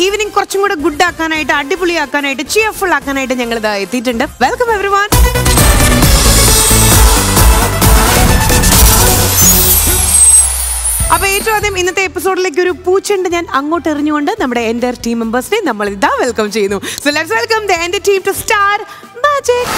Evening കുറച്ചും കൂടെ good ആക്കാനായിട്ട് അടിപൊളിയാക്കാനായിട്ട് ചിയർഫുൾ ആക്കാനായിട്ട് ഞങ്ങൾ ഇതാ എത്തിയിട്ടുണ്ട് വെൽക്കം എവറി വൺ അപ്പൊ ഏറ്റവും ആദ്യം ഇന്നത്തെ എപ്പിസോഡിലേക്ക് ഒരു പൂച്ചണ്ട് ഞാൻ അങ്ങോട്ട് എറിഞ്ഞുകൊണ്ട് നമ്മുടെ എൻ്റെ ടീം മെമ്പേഴ്സിനെ നമ്മൾ ഇതാ വെൽക്കം ചെയ്യുന്നു സോ ലെറ്റ്സ് വെൽക്കം ദ എൻ്റെ team to Star Magic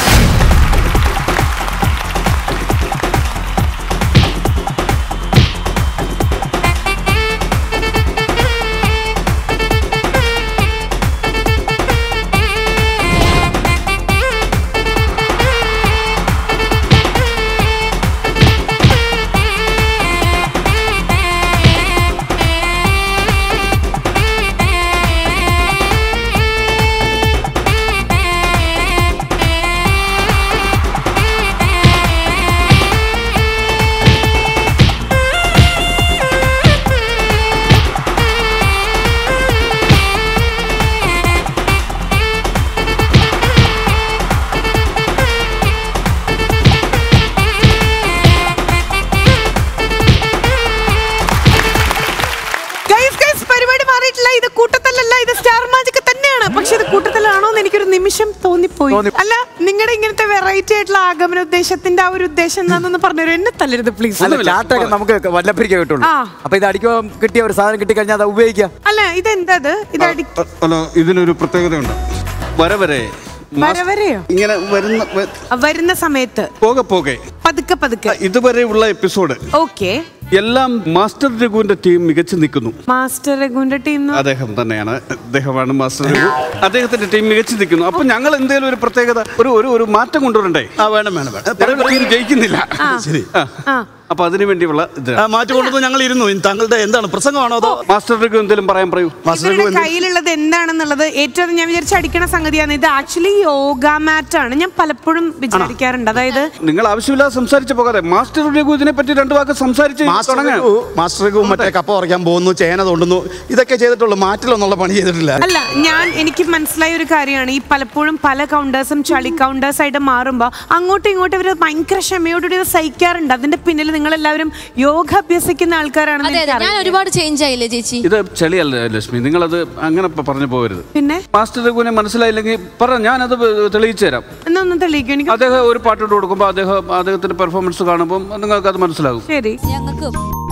guys guys പരിപാടി മാറിയിട്ടില്ല ഇത് കൂട്ടത്തല്ലല്ല ഇത് സ്റ്റാർ മാജിക് തന്നെയാണ് പക്ഷെ ഇത് കൂട്ടത്തലാണോ എന്ന് എനിക്കൊരു നിമിഷം തോന്നിപ്പോയി തോന്നി- അല്ല നിങ്ങളുടെ ഇങ്ങനത്തെ വെറൈറ്റി ആയിട്ടുള്ള ആഗമന ഉദ്ദേശത്തിന്റെ ആ ഒരു ഉദ്ദേശം എന്താണെന്ന് പറഞ്ഞുതരും എന്നെ തല്ലരുത് പ്ലീസ് അല്ല ചാട്ടൊക്കെ നമുക്ക് വല്ലപ്പരിക്കേ കിട്ടുള്ളൂ ആ. അപ്പൊ ഇത് അടിക്കുമ്പോൾ കിട്ടിയ ഒരു സാധനം കിട്ടിക്കഴിഞ്ഞാൽ അത് ഉപയോഗിക്കാം അല്ല ഇതെന്താ ഇത് ഇത് അടി അ- അല്ല ഇതിനൊരു പ്രത്യേകതയുണ്ട് വര വരെ വരവരെയോ ഇങ്ങനെ വരുന്ന വ- ആ, വരുന്ന സമയത്ത് പോകെ പോകെ പതുക്കെ പതുക്കെ ഇതുവരെയുള്ള എപ്പിസോഡ് ഓക്കെ എല്ലാം മാസ്റ്റർ രഘുവിന്റെ ടീം മികച്ചു നിൽക്കുന്നു മാസ്റ്റർ രഘുവിന്റെ ടീം അദ്ദേഹം തന്നെയാണ് അദ്ദേഹമാണ് മാസ്റ്റർ രഘു അദ്ദേഹത്തിന്റെ ടീം മികച്ചു നിൽക്കുന്നു അപ്പൊ ഞങ്ങൾ എന്തെങ്കിലും ഒരു പ്രത്യേകത ഒരു ഒരു ഒരു മാറ്റം കൊണ്ടുവരണ്ടേ ആ വേണം വേണം വേണം ഞങ്ങളുടെ ടീം ജയിക്കുന്നില്ല ശരി ആ. ആ അപ്പൊ അതിനു വേണ്ടിയുള്ള ഇത് ആ, മാറ്റി കൊണ്ടുവന്ന് ഞങ്ങൾ ഇരുന്നു ഇനി താങ്കളുടെ എന്താണ് പ്രസംഗമാണോ അതോ മാസ്റ്റർ രഘു എന്തെങ്കിലും പറയാൻ പറയൂ മാസ്റ്റർ ഇവരുടെ രഘു എന്ത്- കയ്യിലുള്ളത് എന്താണെന്നുള്ളത് ഏറ്റവും ആദ്യം ഞാൻ വിചാരിച്ച അടിക്കണ സംഗതിയാണ് ഇത് ആക്ച്വലി യോഗ മാറ്റ് ആണ് ഞാൻ പലപ്പോഴും വിചാരിക്കാറുണ്ട് അതായത് നിങ്ങൾ ആവശ്യമില്ലാതെ സംസാരിച്ചു പോകാതെ മാസ്റ്റർ രഘു ഇതിനെ പറ്റി രണ്ടു വാക്ക് സംസാരിച്ച് മാസ്റ്റർ തുടങ്ങാം രഘു മാസ്റ്റർ രഘു മറ്റേ കപ്പ പറിക്കാൻ പോകുന്നു ചേന തൊണ്ടുന്നു ഇതൊക്കെ ചെയ്തിട്ടുള്ളൂ മാറ്റിലൊന്നുള്ള പണി ചെയ്തിട്ടില്ല അല്ല ഞാൻ എനിക്ക് മനസ്സിലായ ഒരു കാര്യമാണ് ഈ പലപ്പോഴും പല കൗണ്ടേഴ്സും ചളി കൗണ്ടേഴ്സ് ആയിട്ട് മാറുമ്പോൾ അങ്ങോട്ടും ഇങ്ങോട്ടും ഇവർ ഭയങ്കര ക്ഷമയോടുകൂടി ഇത് സഹിക്കാറുണ്ട് അതിന്റെ പിന്നിൽ നിങ്ങൾ എല്ലാവരും യോഗ അഭ്യസിക്കുന്ന ആൾക്കാരാണെന്ന് അതെ അതെ ഞാൻ എനിക്കറിയാം ഒരുപാട് ചേഞ്ച് ആയില്ലേ ചേച്ചി ഇത് ചെളിയല്ല ലക്ഷ്മി നിങ്ങളത് അങ്ങനെ പ- പറഞ്ഞു പോകരുത് പിന്നെ മാസ്റ്റർ രഘുവിനെ മനസ്സിലായില്ലെങ്കിൽ പറ ഞാനത് തെളിയിച്ചു തരാം എന്നാ ഒന്ന് തെളിയിക്കും എനിക്ക് അദ്ദേഹം ഒരു പാട്ടിട്ട് കൊടുക്കുമ്പോൾ അദ്ദേഹം അദ്ദേഹത്തിന്റെ പെർഫോമൻസ് കാണുമ്പോൾ നിങ്ങൾക്ക് അത് മനസ്സിലാകും ശരി ഞങ്ങൾക്ക്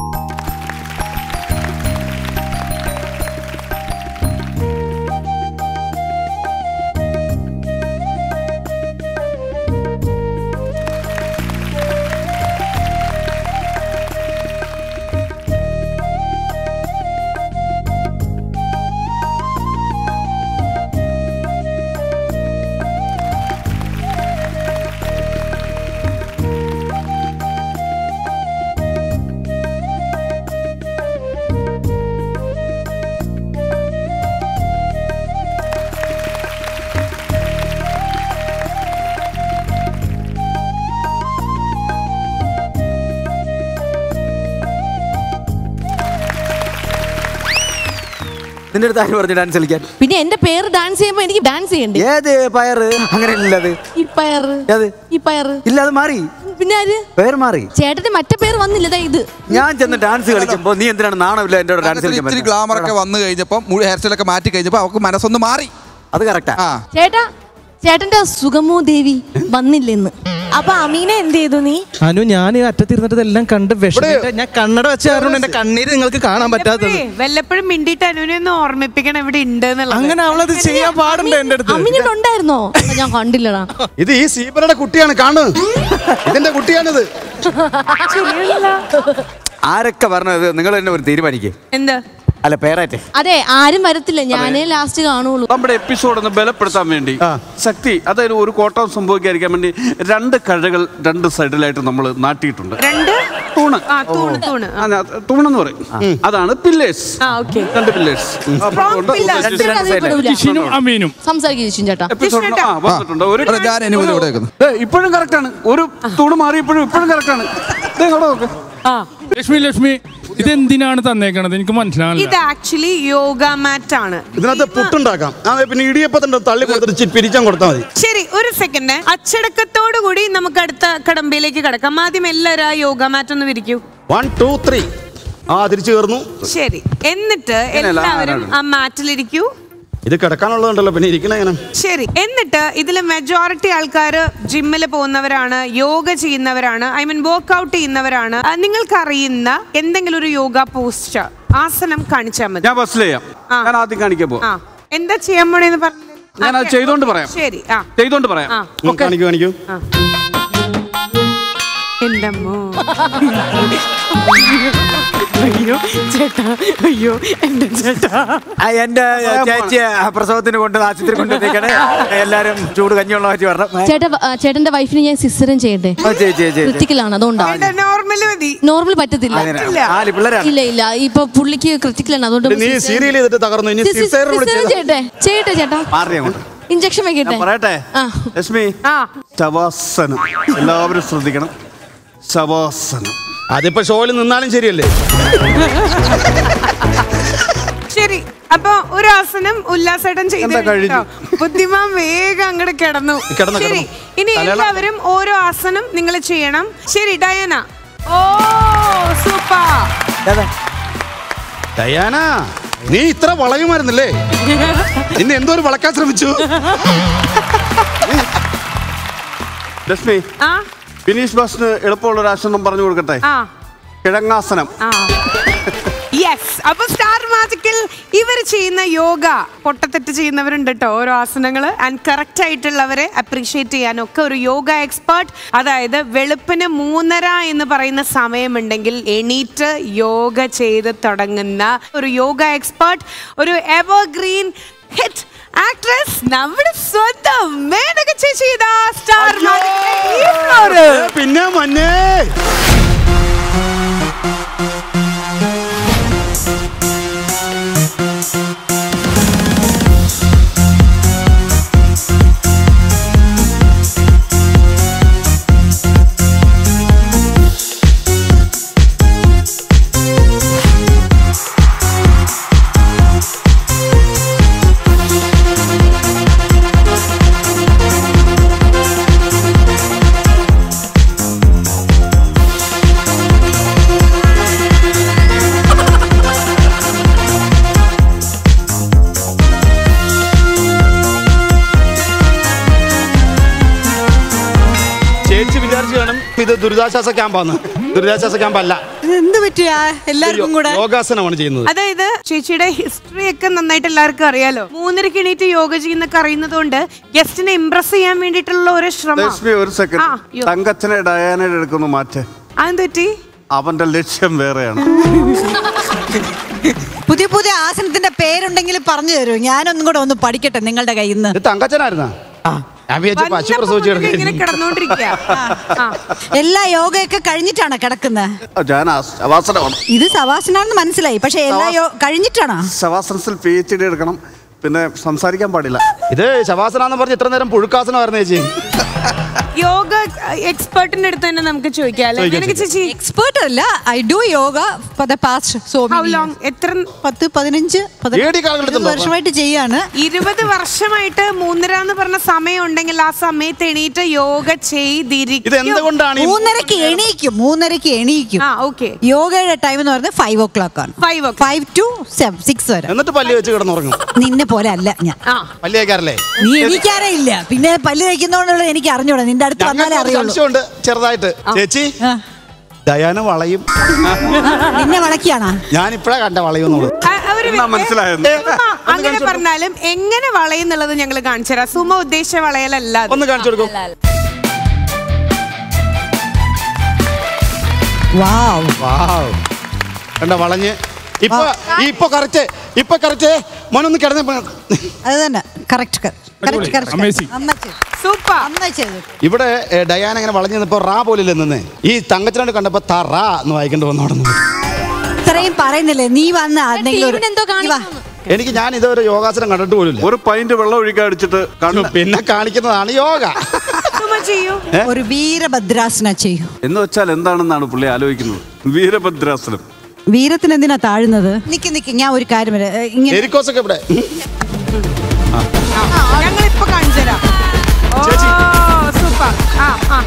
നിന്റെ അടുത്ത് ആര് പറഞ്ഞു ഡാൻസ് കളിക്കാൻ പിന്നെ എന്റെ പേര് ഡാൻസ് ചെയ്യുമ്പോ എനിക്ക് ഡാൻസ് ചെയ്യണ്ടേ ഏത് പയറ് അങ്ങനെ ഇല്ലത് ഈ പയറ് ഏത് ഈ പയറ് ഇല്ല അത് മാറി പിന്നെ ആര് പേര് മാറി ചേട്ടന്റെ മറ്റേ പേര് വന്നില്ല ദാ ഇത് ഞാൻ ചെന്ന് ഡാൻസ് കളിക്കുമ്പോ നീ എന്തിനാണ് നാണമില്ല എന്റെ ഡാൻസ് അങ്ങനത്തെ കളിക്കാൻ ഇത്തിരി പറ്റുന്നത്? ഗ്ലാമർ ഒക്കെ വന്നു കഴിഞ്ഞപ്പോ മുഴുവൻ ഹെയർ സ്റ്റൈലൊക്കെ മാറ്റി കഴിഞ്ഞപ്പോ അവർക്ക് മനസ്സൊന്ന് മാറി അത് കറക്റ്റാ ആ ചേട്ടാ ചേട്ടന്റെ സുഗമോ ദേവി വന്നില്ലെന്ന് അപ്പൊ അമീനെ എന്ത് ചെയ്തു നീ അനു ഞാൻ ഈ അറ്റത്തിരുന്നിട്ട് ഇതെല്ലാം കണ്ട് വിഷമിട്ട് ഞാൻ കണ്ണട വെച്ച കാരണം എന്റെ കണ്ണീര് നിങ്ങൾക്ക് കാണാൻ പറ്റാത്തത് ഏയ്, വല്ലപ്പോഴും മിണ്ടിട്ട് അനുവിനെ ഒന്ന് ഓർമ്മിപ്പിക്കണം ഇവിടെ ഉണ്ട് എന്നുള്ളത് അങ്ങനെ അവളത് ചെയ്യാൻ പാടുണ്ട് എന്റെ അടുത്ത് അമ്മിനിട്ട് ഉണ്ടായിരുന്നോ അപ്പൊ ഞാൻ കണ്ടില്ലടാ ഇത് ഈ സീബറയുടെ കുട്ടിയാണ് കാണു ഇതിന്റെ കുട്ടിയാണിത് ആരൊക്കെ പറഞ്ഞത് നിങ്ങൾ തന്നെ ഒരു തീരുമാനിക്കേ എന്താ അല്ല പേരാറ്റേ അതെ ആരും വരത്തില്ല ഞാനേ ലാസ്റ്റ് കാണുള്ളൂ നമ്മുടെ എപ്പിസോഡ് ഒന്ന് ബലപ്പെടുത്താൻ വേണ്ടി ശക്തി അതായത് ഒരു കോട്ടം സംഭവിക്കാതിരിക്കാൻ വേണ്ടി രണ്ട് കഴകൾ രണ്ട് സൈഡിലായിട്ട് നമ്മൾ നാട്ടിയിട്ടുണ്ട് രണ്ട് തൂണ് ആ തൂണ് തൂണ് ആ. ആ, അത് തൂണെന്ന് പറയും അതാണ് പില്ലേഴ്സ് ആ ഓക്കെ രണ്ട് പില്ലേഴ്സ് pillars. ചേട്ടൻ അതിൽ പെടൂല. അമീനും സംസാരിക്കും ജിഷിൻ ചേട്ടാ എപ്പിസോഡ് ആ വന്നിട്ടുണ്ട് ഒരു ഇവിടെ ഞാൻ അനുമതി ഇവിടെ വെക്കുന്നു ദേ, ഇപ്പോഴും കറക്റ്റ് ആണ് ഒരു തൂണ് മാറിയപ്പോഴും ഇപ്പോഴും കറക്റ്റ് ആണ് ദേ, അവിടെ നോക്ക് ആ ലക്ഷ്മി ലക്ഷ്മി ഇതെന്തിനാണ് തന്നേക്കണത് എനിക്ക് മനസ്സിലാവില്ല ഇത് ആക്ച്വലി യോഗ മാറ്റ് ആണ് ഇതിനകത്ത് പുട്ടുണ്ടാക്കാം ആ പിന്നെ ഇടിയപ്പത്തിന്റെ തള്ളി കൊടുത്തിട്ട് ഇച്ചിരി പിരിച്ചാൻ കൊടുത്താൽ മതി ശരി ഒരു സെക്കൻഡ് അച്ചടക്കത്തോടു കൂടി നമുക്ക് അടുത്ത കടമ്പയിലേക്ക് കടക്കാം ആദ്യം എല്ലാവരും ആ യോഗ മാറ്റ് ഒന്ന് വിരിക്കൂ വൺ ടു ത്രീ ആ തിരിച്ചു കയറുന്നു ശരി എന്നിട്ട് ഇങ്ങനെയല്ല, എല്ലാവരും ആരാണ്? ആ മാറ്റിലിരിക്കൂ ഇത് കിടക്കാനുള്ളതുണ്ടല്ലോ പിന്നെ ഇരിക്കണ എങ്ങനെ ശരി എന്നിട്ട് ഇതിൽ മെജോറിറ്റി ആൾക്കാർ ജിമ്മിൽ പോകുന്നവരാണ് യോഗ ചെയ്യുന്നവരാണ് ഐ മീൻ വർക്ക്ഔട്ട് ചെയ്യുന്നവരാണ് ആ, നിങ്ങൾക്കറിയുന്ന എന്തെങ്കിലും ഒരു യോഗ പോസ്റ്റ് ആസനം കാണിച്ചാൽ മതി ഞാൻ ബസ്സിൽ ചെയ്യാം ആ. ഞാൻ ആദ്യം കാണിക്കാൻ പോകും ആ എന്താ ചെയ്യാൻ പോണേന്ന് പറഞ്ഞു ഞാൻ അത് ചെയ്തോണ്ട് പറയാം ശരി ആ ചെയ്തോണ്ട് പറയാം ആ. ഉം, കാണിക്കൂ കാണിക്കൂ എന്റെ അമ്മോ അയ്യോ ചേട്ടാ അയ്യോ എന്റെ ചേട്ടാ ആ, എന്റെ ചേച്ചിയെ ആ പ്രസവത്തിന് കൊണ്ട് ആശുപത്രി കൊണ്ടുവന്നേക്കണേ എല്ലാരും ചൂട് കഞ്ഞിയുള്ള മാറ്റി വരണം ചേട്ടാ ആ, ചേട്ടന്റെ വൈഫിന് ഞാൻ സിസ്റ്ററും ചെയ്യട്ടെ ആ, ചെയ്യ്, ചെയ്യ്, ചെയ്യ്. ക്രിറ്റിക്കലാണ് അതുകൊണ്ടാണ് നോർമൽ മതി നോർമൽ പറ്റത്തില്ല അങ്ങനെ. ഇല്ല. നാല് പിള്ളേരാണ് ഇല്ല ഇല്ല ഇപ്പൊ പുള്ളിക്ക് ക്രിറ്റിക്കലാണ് അതുകൊണ്ട് നീ സീരിയൽ ചെയ്തിട്ട് തകർന്നു ഇനി സിസ്റ്റർ സിസ്റ്ററിനെ വിളിച്ചത് ചെയ്യട്ടെ ചെയ്യട്ടെ ചേട്ടാ മാറി അങ്ങോട്ട് ഇഞ്ചക്ഷൻ വെക്കട്ടെ ഞാൻ പറയട്ടെ ആ. ലക്ഷ്മി ആ ശവാസനം എല്ലാവരും ശ്രദ്ധിക്കണം ശവാസനം അതിപ്പോ ഷോയിൽ നിന്നാലും ശരിയല്ലേ ശരി അപ്പൊ ഒരു ആസനം ഉല്ലാസേട്ടൻ ചെയ്ത് എന്താ കഴിഞ്ഞു? കേട്ടോ. ബുദ്ധിമാൻ വേഗം അങ്ങോട്ട് കിടന്നു കിടന്നു, ശരി കിടന്നു. ഇനി തലയിള- എല്ലാവരും ഓരോ ആസനം നിങ്ങൾ ചെയ്യണം ശരി ഡയന ഓ സൂപ്പർ ഡയാന നീ ഇത്ര വളയുമായിരുന്നല്ലേ ഇന്ന് എന്തോ ഒരു വളക്കാൻ ശ്രമിച്ചു ലക്ഷ്മി ആ ഫിനീഷ് ബസ്സിന് എളുപ്പമുള്ള ഒരു ആസനം പറഞ്ഞു കൊടുക്കട്ടെ ആ കിഴങ്ങാസനം ആ യെസ് അപ്പൊ സ്റ്റാർ മാജിക്കിൽ ഇവർ ചെയ്യുന്ന യോഗ പൊട്ടത്തെറ്റ് ചെയ്യുന്നവരുണ്ട് കേട്ടോ ഓരോ ആസനങ്ങൾ ആൻഡ് കറക്റ്റ് ആയിട്ടുള്ളവരെ അപ്രീഷിയേറ്റ് ചെയ്യാനൊക്കെ ഒരു യോഗ എക്സ്പേർട്ട് അതായത് വെളുപ്പിന് മൂന്നര എന്ന് പറയുന്ന സമയമുണ്ടെങ്കിൽ എണീറ്റ് യോഗ ചെയ്ത് തുടങ്ങുന്ന ഒരു യോഗ എക്സ്പേർട്ട് ഒരു എവർഗ്രീൻ ഹിറ്റ് ആക്ട്രസ് നമ്മുടെ സ്വന്തം മേനക ചേച്ചി ഇതാ സ്റ്റാർ മാജിക്കിലെ ഈ floor ൽ. പിന്നെ മഞ്ഞേ ചേച്ചി വിചാരിച്ചു കാണും ഇത് ദുരിതാശ്വാസ ക്യാമ്പാന്ന് ദുരിതാശ്വാസ ക്യാമ്പ് അല്ല എന്ത് പറ്റിയാ എല്ലാവർക്കും കൂടെ യോഗാസനമാണ് ചെയ്യുന്നത് അതായത് ചേച്ചിയുടെ ഹിസ്റ്ററി ഒക്കെ നന്നായിട്ട് എല്ലാവർക്കും അറിയാലോ മൂന്നരക്ക് എണീറ്റ് യോഗ ചെയ്യുന്നൊക്കെ അറിയുന്നത് കൊണ്ട് ഗസ്റ്റിനെ ഇംപ്രസ് ചെയ്യാൻ വേണ്ടിയിട്ടുള്ള ഒരു ശ്രമം ലക്ഷ്മി ഒരു ആ, സെക്കൻഡ് യോ. തങ്കച്ചനെ ഡയാനയുടെ എടുക്കുന്നു മാറ്റേ അതെന്ത് പറ്റി അവന്റെ ലക്ഷ്യം വേറെയാണ് പുതിയ പുതിയ ആസനത്തിന്റെ പേരുണ്ടെങ്കിൽ പറഞ്ഞു തരൂ ഞാനൊന്നും കൂടെ ഒന്ന് പഠിക്കട്ടെ നിങ്ങളുടെ കയ്യിൽ നിന്ന് ഇത് തങ്കച്ചനായിരുന്നാ ഞാൻ വിചാരിച്ചു പശു വന്നപ്പോ പ്രസവിച്ചു മുതലേ ഇങ്ങനെ കിടക്കുന്നു കിടന്നോണ്ടിരിക്കുക എല്ലാ യോഗയൊക്കെ കഴിഞ്ഞിട്ടാണ് കിടക്കുന്നത് ഞാൻ ആ ശവാസനമാണ് ഇത് സവാസനാണെന്ന് മനസ്സിലായി പക്ഷെ എല്ലാ യോ- കഴിഞ്ഞിട്ടാണോ ശവാസനത്തിൽ പി എച്ച് ഡി എടുക്കണം പിന്നെ സംസാരിക്കാൻ പാടില്ല ഇത് ശവാസനാന്ന് പറഞ്ഞ് ഇത്ര നേരം പുഴുക്കാസനമായിരുന്നു ചേച്ചി യോഗ എക്സ്പേർട്ടിന്റെ അടുത്ത് തന്നെ നമുക്ക് ചോദിക്കാം അല്ലേ ചോദിക്കാം, നിനക്ക് ചേച്ചി എക്സ്പേർട്ട് അല്ല I do yoga for the past so how long എത്ര പത്ത് പതിനഞ്ച് പതിനെട്ട് ഏടി കാലഘട്ടത്തിൽ ഇരുപത് വർഷമായിട്ട് ചെയ്യാണ് ഇരുപത് വർഷമായിട്ട് മൂന്നര എന്ന് പറഞ്ഞ സമയം ഉണ്ടെങ്കിൽ ആ സമയത്ത് എണീറ്റ് യോഗ ചെയ്തിരിക്കും ഇത് എന്തുകൊണ്ടാണ് ഈ മൂന്നരക്ക് എണീക്കും മൂന്നരക്ക് എണീക്കും ആ ഓക്കെ യോഗയുടെ ടൈം എന്ന് പറയുന്നത് ഫൈവ് ഓ ക്ലോക്ക് ആണ് five o five to six വരെ എന്നിട്ട് പല്ല് വെച്ച് കിടന്നുറങ്ങും നിന്നെ പോലെ അല്ല ഞാൻ ആ പല്ല് തേക്കാറല്ലേ നീ എണീക്കാറേ ഇല്ല പിന്നെ പല്ല് തയ്ക്കുന്നോണ്ടുള്ള എനിക്ക് അറിഞ്ഞൂടാ നിന്റെ അടുത്ത് വന്നാലേ ഞങ്ങൾക്ക് ഒരു അറിയുള്ളൂ സംശയമുണ്ട് ചെറുതായിട്ട് ചേച്ചി ആ. ഡയാന വളയും നിന്നെ വളക്കിയാണോ ഞാൻ ഇപ്പഴാ കണ്ട വളയുന്നുള്ളൂ ആ, ഒരു എന്നാ മിനിറ്റ്. മനസ്സിലായെന്ന്. സുമ, അങ്ങനെ പറഞ്ഞാലും എങ്ങനെ വളയുന്നുള്ളത് ഞങ്ങൾ കാണിച്ചു തരാം സുമ ഉദ്ദേശിച്ച വളയലല്ല അത്. ഒന്ന് കാണിച്ചു കൊടുക്കും വാവ് കണ്ട വളഞ്ഞ് ഇപ്പൊ ഇപ്പൊ കറക്റ്റ് ഇപ്പൊ കറക്റ്റ് മോനൊന്ന് കിടന്ന അത് തന്നെ കറക്റ്റ് കറക്റ്റ് കറക്റ്റ് Amazing. നന്നായി ചെയ്തു സൂപ്പർ നന്നായി ചെയ്തു ഇവിടെ ഏ, ഡയാന ഇങ്ങനെ വളഞ്ഞു നിന്നപ്പോ റാ പോലില്ല നിന്ന് ഈ തങ്കച്ചനാണ്ട് കണ്ടപ്പോ തറ എന്ന് വായിക്കേണ്ടി വന്നു അവിടെ നിന്ന് ഇത്രയും പറയുന്നില്ലേ നീ വന്ന എന്തെങ്കിലും ഒരു- ടീമിന് എന്തോ നീ വാ. കാണിക്കുന്നു എനിക്ക് ഞാൻ ഇതൊരു യോഗാസനം കണ്ടിട്ട് പോലില്ല ഒരു പൈന്റ് വെള്ളം ഒഴിക്കാൻ അടിച്ചിട്ട് കണ്ണ് പിന്നെ കാണിക്കുന്നതാണ് യോഗ സുമ ചെയ്യൂ ഒരു വീരഭദ്രാസന ചെയ്യൂ എന്ന് വെച്ചാൽ എന്താണെന്നാണ് പുള്ളി ആലോചിക്കുന്നത് വീരഭദ്രാസനം വീരത്തിന് എന്തിനാ താഴുന്നത് നിക്ക് നിക്ക് ഞാൻ ഒരു കാര്യം പറയാം. ഏ, ഇങ്ങനെ എരിക്കോസ് ഒക്കെ ഇവിടെ ഞങ്ങൾ ഇപ്പൊ കാണിച്ചു തരാം സൂപ്പർ ആ ആ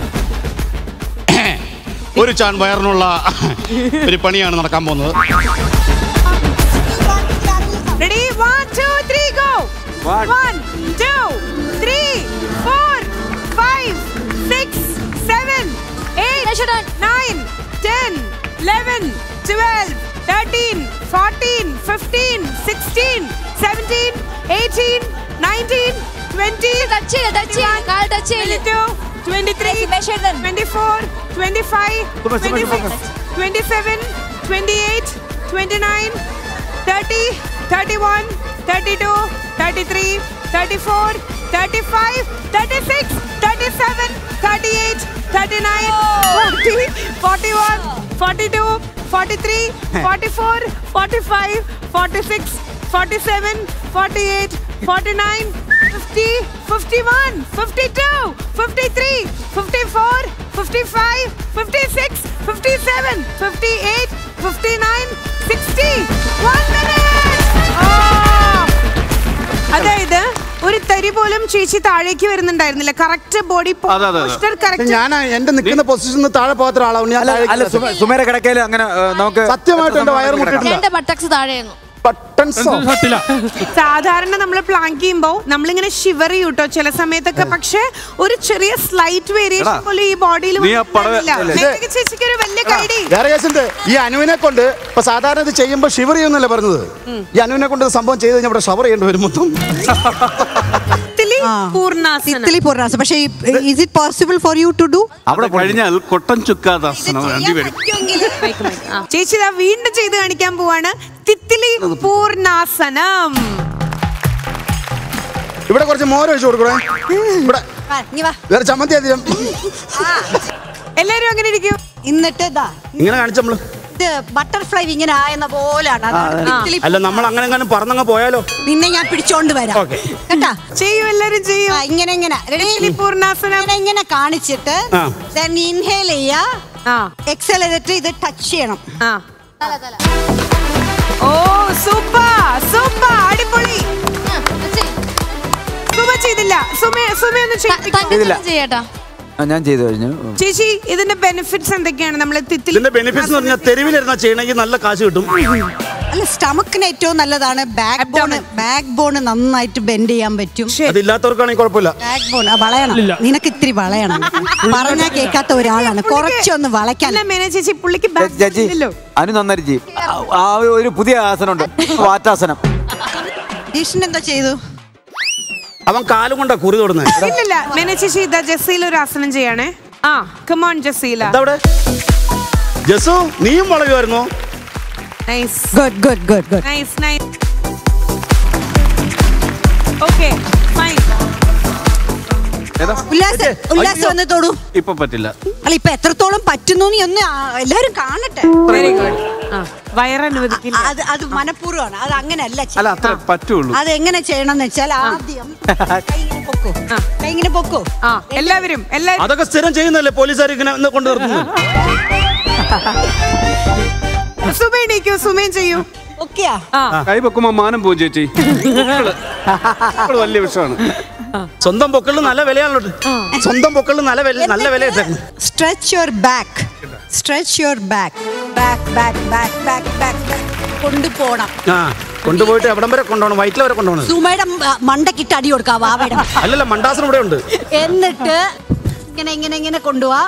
ഒരു ചാൺ വയറിനുള്ള ഒരു പണിയാണ് നടക്കാൻ പോകുന്നത് Ready? One, two, three, go. One. One, two, three, four, five, six, seven, eight, Measure done. nine, ten, eleven, twelve, thirteen, fourteen, fifteen, sixteen, seventeen, eighteen, nineteen, twenty. Touch ചെയ്യ്, touch ചെയ്യ്. കാൽ touch ചെയ്യ്. 22, 23, Yes, measure them. 24, 25, Super, super, 26, super. 27, 28, 29, 30, 31, 32, 33, 34, 35, 36, 37, 38, 39, 40, 41, 42, 43, 44, 45, 46, 47, 48, 49, 50, 51, 52, 53, 54, 55, 56, 57, 58, 59, 60. One minute! Oh! അതായത് ഒരു തരി പോലും ചേച്ചി താഴേക്ക് വരുന്നുണ്ടായിരുന്നില്ല കറക്റ്റ് ബോഡി അതെ, അതെ, അതെ. കറക്റ്റ് ഞാൻ എന്റെ നിൽക്കുന്ന പൊസിഷനിൽ താഴെ പോകാത്ത ഒരാളാണ് ഞാൻ അല്ല താഴേക്ക് അല്ല സുമ- സുമേര കിടക്കയിൽ അങ്ങനെ ഏ, നമുക്ക് സത്യമായിട്ടും എന്റെ വയറ് മുട്ടിട്ടില്ല എന്റെ ബട്ടക്സ് താഴെയായിരുന്നു ബട്ടൺസോ സത്തില്ല സാധാരണ നമ്മൾ പ്ലാങ്ക് ചെയ്യുമ്പോൾ നമ്മളിങ്ങനെ ഷിവർ ചെയ്യൂട്ടോ ചില സമയത്തൊക്കെ പക്ഷെ ഒരു ചെറിയ സ്ലൈറ്റ് വേരിയേഷൻ എടാ, പോലും ഈ ബോഡിയിൽ നീ ആ പടവ- ചേച്ചിക്ക് ഒരു വലിയ കൈഡി വേറെ കേസുണ്ട് ഈ അനുവിനെ കൊണ്ട് ഇപ്പൊ സാധാരണ ഇത് ചെയ്യുമ്പോ ഷിവർ ചെയ്യുന്നല്ലേ പറഞ്ഞത് ഈ അനുവിനെ കൊണ്ട് ഇത് സംഭവം ചെയ്ത് കഴിഞ്ഞാൽ ഇവിടെ ഷവർ ചെയ്യേണ്ടി വരും മൊത്തം തിത്തിലി പൂർണ്ണാസനം തിത്തിലി പൂർണ്ണാസം പക്ഷേ is it possible for you to do അവിടെ കഴിഞ്ഞാൽ കൊട്ടൻ ചുക്കാദാസനം വേണ്ടി വരും ചേച്ചി ഇതാ വീണ്ടും ചെയ്ത് കാണിക്കാൻ പോവാണ് തിത്തിലി പൂർണ്ണാസനം ഇവിടെ കുറച്ച് മോര് ഒഴിച്ചു കൊടുക്കണേ ഇവിടെ നീ വാ വേറെ ചമ്മന്തി അധികം എല്ലാരും അങ്ങനെ ഇരിക്കും എന്നിട്ട് ഇതാ ഇങ്ങനെ കാണിച്ച നമ്മള് ഇത് ബട്ടർഫ്ലൈ ഇങ്ങനെ ആയെന്ന പോലാണ് അതാണ് തിത്തിലി അല്ല നമ്മൾ അങ്ങനെ എങ്ങാനും പറന്നങ്ങ് പോയാലോ നിന്നെ ഞാൻ പിടിച്ചോണ്ട് വരാം Okay. കേട്ടാ ചെയ്യൂ എല്ലാരും ചെയ്യൂ ആ, ഇങ്ങനെ ഇങ്ങനെ Ready? തിത്തിലി പൂർണ്ണാസനം ഇങ്ങനെ ഇങ്ങനെ കാണിച്ചിട്ട് ആ. then inhale ചെയ്യാ ആ എക്സൽ ചെയ്തിട്ട് ഇത് ടച്ച് ചെയ്യണം ആ ഓ സൂപ്പർ സൂപ്പർ അടിപൊളി സുമ ചെയ്തില്ല സുമ സുമ ഒന്ന് ചെയ്യിപ്പിക്കോ? ചെയ്യട്ടാ ആ, ഞാൻ ചെയ്തു കഴിഞ്ഞു ചേച്ചി ഇതിന്റെ ബെനിഫിറ്റ്സ് എന്തൊക്കെയാണ് നമ്മൾ തിത്തിലി ഇതിന്റെ ബെനിഫിറ്റ്സ് എന്ന് പറഞ്ഞാൽ തെരുവിലിരുന്ന ചെയ്യണമെങ്കിൽ നല്ല കാശ് കിട്ടും അല്ല സ്റ്റമക്കിന് ഏറ്റവും നല്ലതാണ് ബാക്ക് ബോൺ ബാക്ക് ബോൺ നന്നായിട്ട് ബെൻഡ് ചെയ്യാൻ പറ്റും അതില്ലാത്തവർക്കാണെങ്കിൽ കുഴപ്പമില്ല ബാക്ക് ബോൺ വളയണം നിനക്ക് ഇത്തിരി വളയണം പറഞ്ഞാൽ കേൾക്കാത്ത ഒരാളാണ് കുറച്ചൊന്ന് വളയ്ക്കാൻ അല്ല മേന ചേച്ചി പുള്ളിക്ക് ചേ- ചേച്ചി ഇല്ലല്ലോ അനു നന്നായിട്ട് ചെയ്യും ആ- ആ ഒരു പുതിയ ആസനമുണ്ട് വാറ്റാസനം ജിഷൻ എന്താ ചെയ്തു അവൻ കാലും കൊണ്ടാ കുറി തൊടുന്നത് ഇല്ലില്ല മേന ചേച്ചി ഇതാ ജസീൽ ഒരു ആസനം ചെയ്യണേ ആ കമോൺ ജസീല അവിടെ ജസു നീയും വളയുമായിരുന്നോ nice good good good good nice nice okay fine ഏതാ ഉല്ലാസ് ഉല്ലാസ് വന്ന് തൊടു ഇപ്പൊ പറ്റില്ല അല്ല ഇപ്പൊ എത്രത്തോളം പറ്റുന്നു നീ ഒന്ന് ആ, എല്ലാരും കാണട്ടെ വെരി ഗുഡ് ആ വയറനുവദിക്കില്ല അത് അത് മനഃപൂർവ്വമാണ് അത് അങ്ങനെയല്ല ചെയ്യ- അല്ല അത്ര പറ്റുള്ളൂ അത് എങ്ങനെ ചെയ്യണം എന്ന് വെച്ചാൽ ആദ്യം കൈ ഇങ്ങനെ പൊക്കോ കൈ ഇങ്ങനെ പൊക്കോ ആ എല്ലാവരും എല്ലാവരും അതൊക്കെ സ്ഥിരം ചെയ്യുന്നല്ലേ പോലീസുകാർ ഇങ്ങനെ ഒന്ന് കൊണ്ട് നിർത്തുന്നത് സുമ എണീക്കൂ സുമയും ചെയ്യൂ ഓക്കെയാ ആ കൈ വെക്കുമ്പോ മാനം പോകും ചേച്ചി മക്കള് മക്കള് വലിയ വിഷയമാണ് സ്വന്തം പൊക്കളിൽ നല്ല വിലയാണല്ലോ സ്വന്തം പൊക്കളിൽ നല്ല വില നല്ല വില ഇട്ടേക്കുന്നു stretch your back stretch your back back back back back back കൊണ്ടുപോണം ആ കൊണ്ടുപോയിട്ട് എവിടം വരെ കൊണ്ടുപോകണം വയറ്റിൽ വരെ കൊണ്ടുപോകണം സുമയുടെ മ- മണ്ടക്കിട്ട് അടി കൊടുക്കാം വാവയുടെ അല്ലല്ല മണ്ടാസനം ഇവിടെ ഉണ്ട് എന്നിട്ട് ഇങ്ങനെ ഇങ്ങനെ ഇങ്ങനെ കൊണ്ടുപോവാ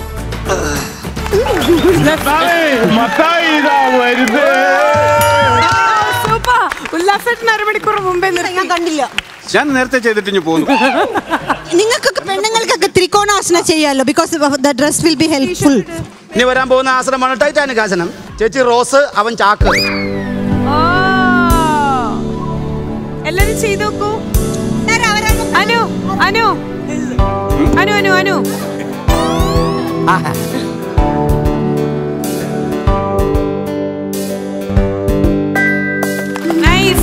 സൂപ്പർ ഉല്ലാസത്തിന് അരമണിക്കൂർ മുമ്പേ നിർത്തി. ഞാൻ കണ്ടില്ല ഞാൻ നേരത്തെ ചെയ്തിട്ട് ഇനി പോന്നു നിങ്ങൾക്കൊക്കെ പെണ്ണുങ്ങൾക്കൊക്കെ ത്രികോണാസനം ചെയ്യാമല്ലോ because the dress will be helpful ഇനി വരാൻ പോകുന്ന ആസനമാണ് ടൈറ്റാനിക് ആസനം ചേച്ചി റോസ് അവൻ ചാക്ക് ഓ. എല്ലാരും ചെയ്തു നോക്കൂ അനു അനു അനു അനു അനു നൈസ്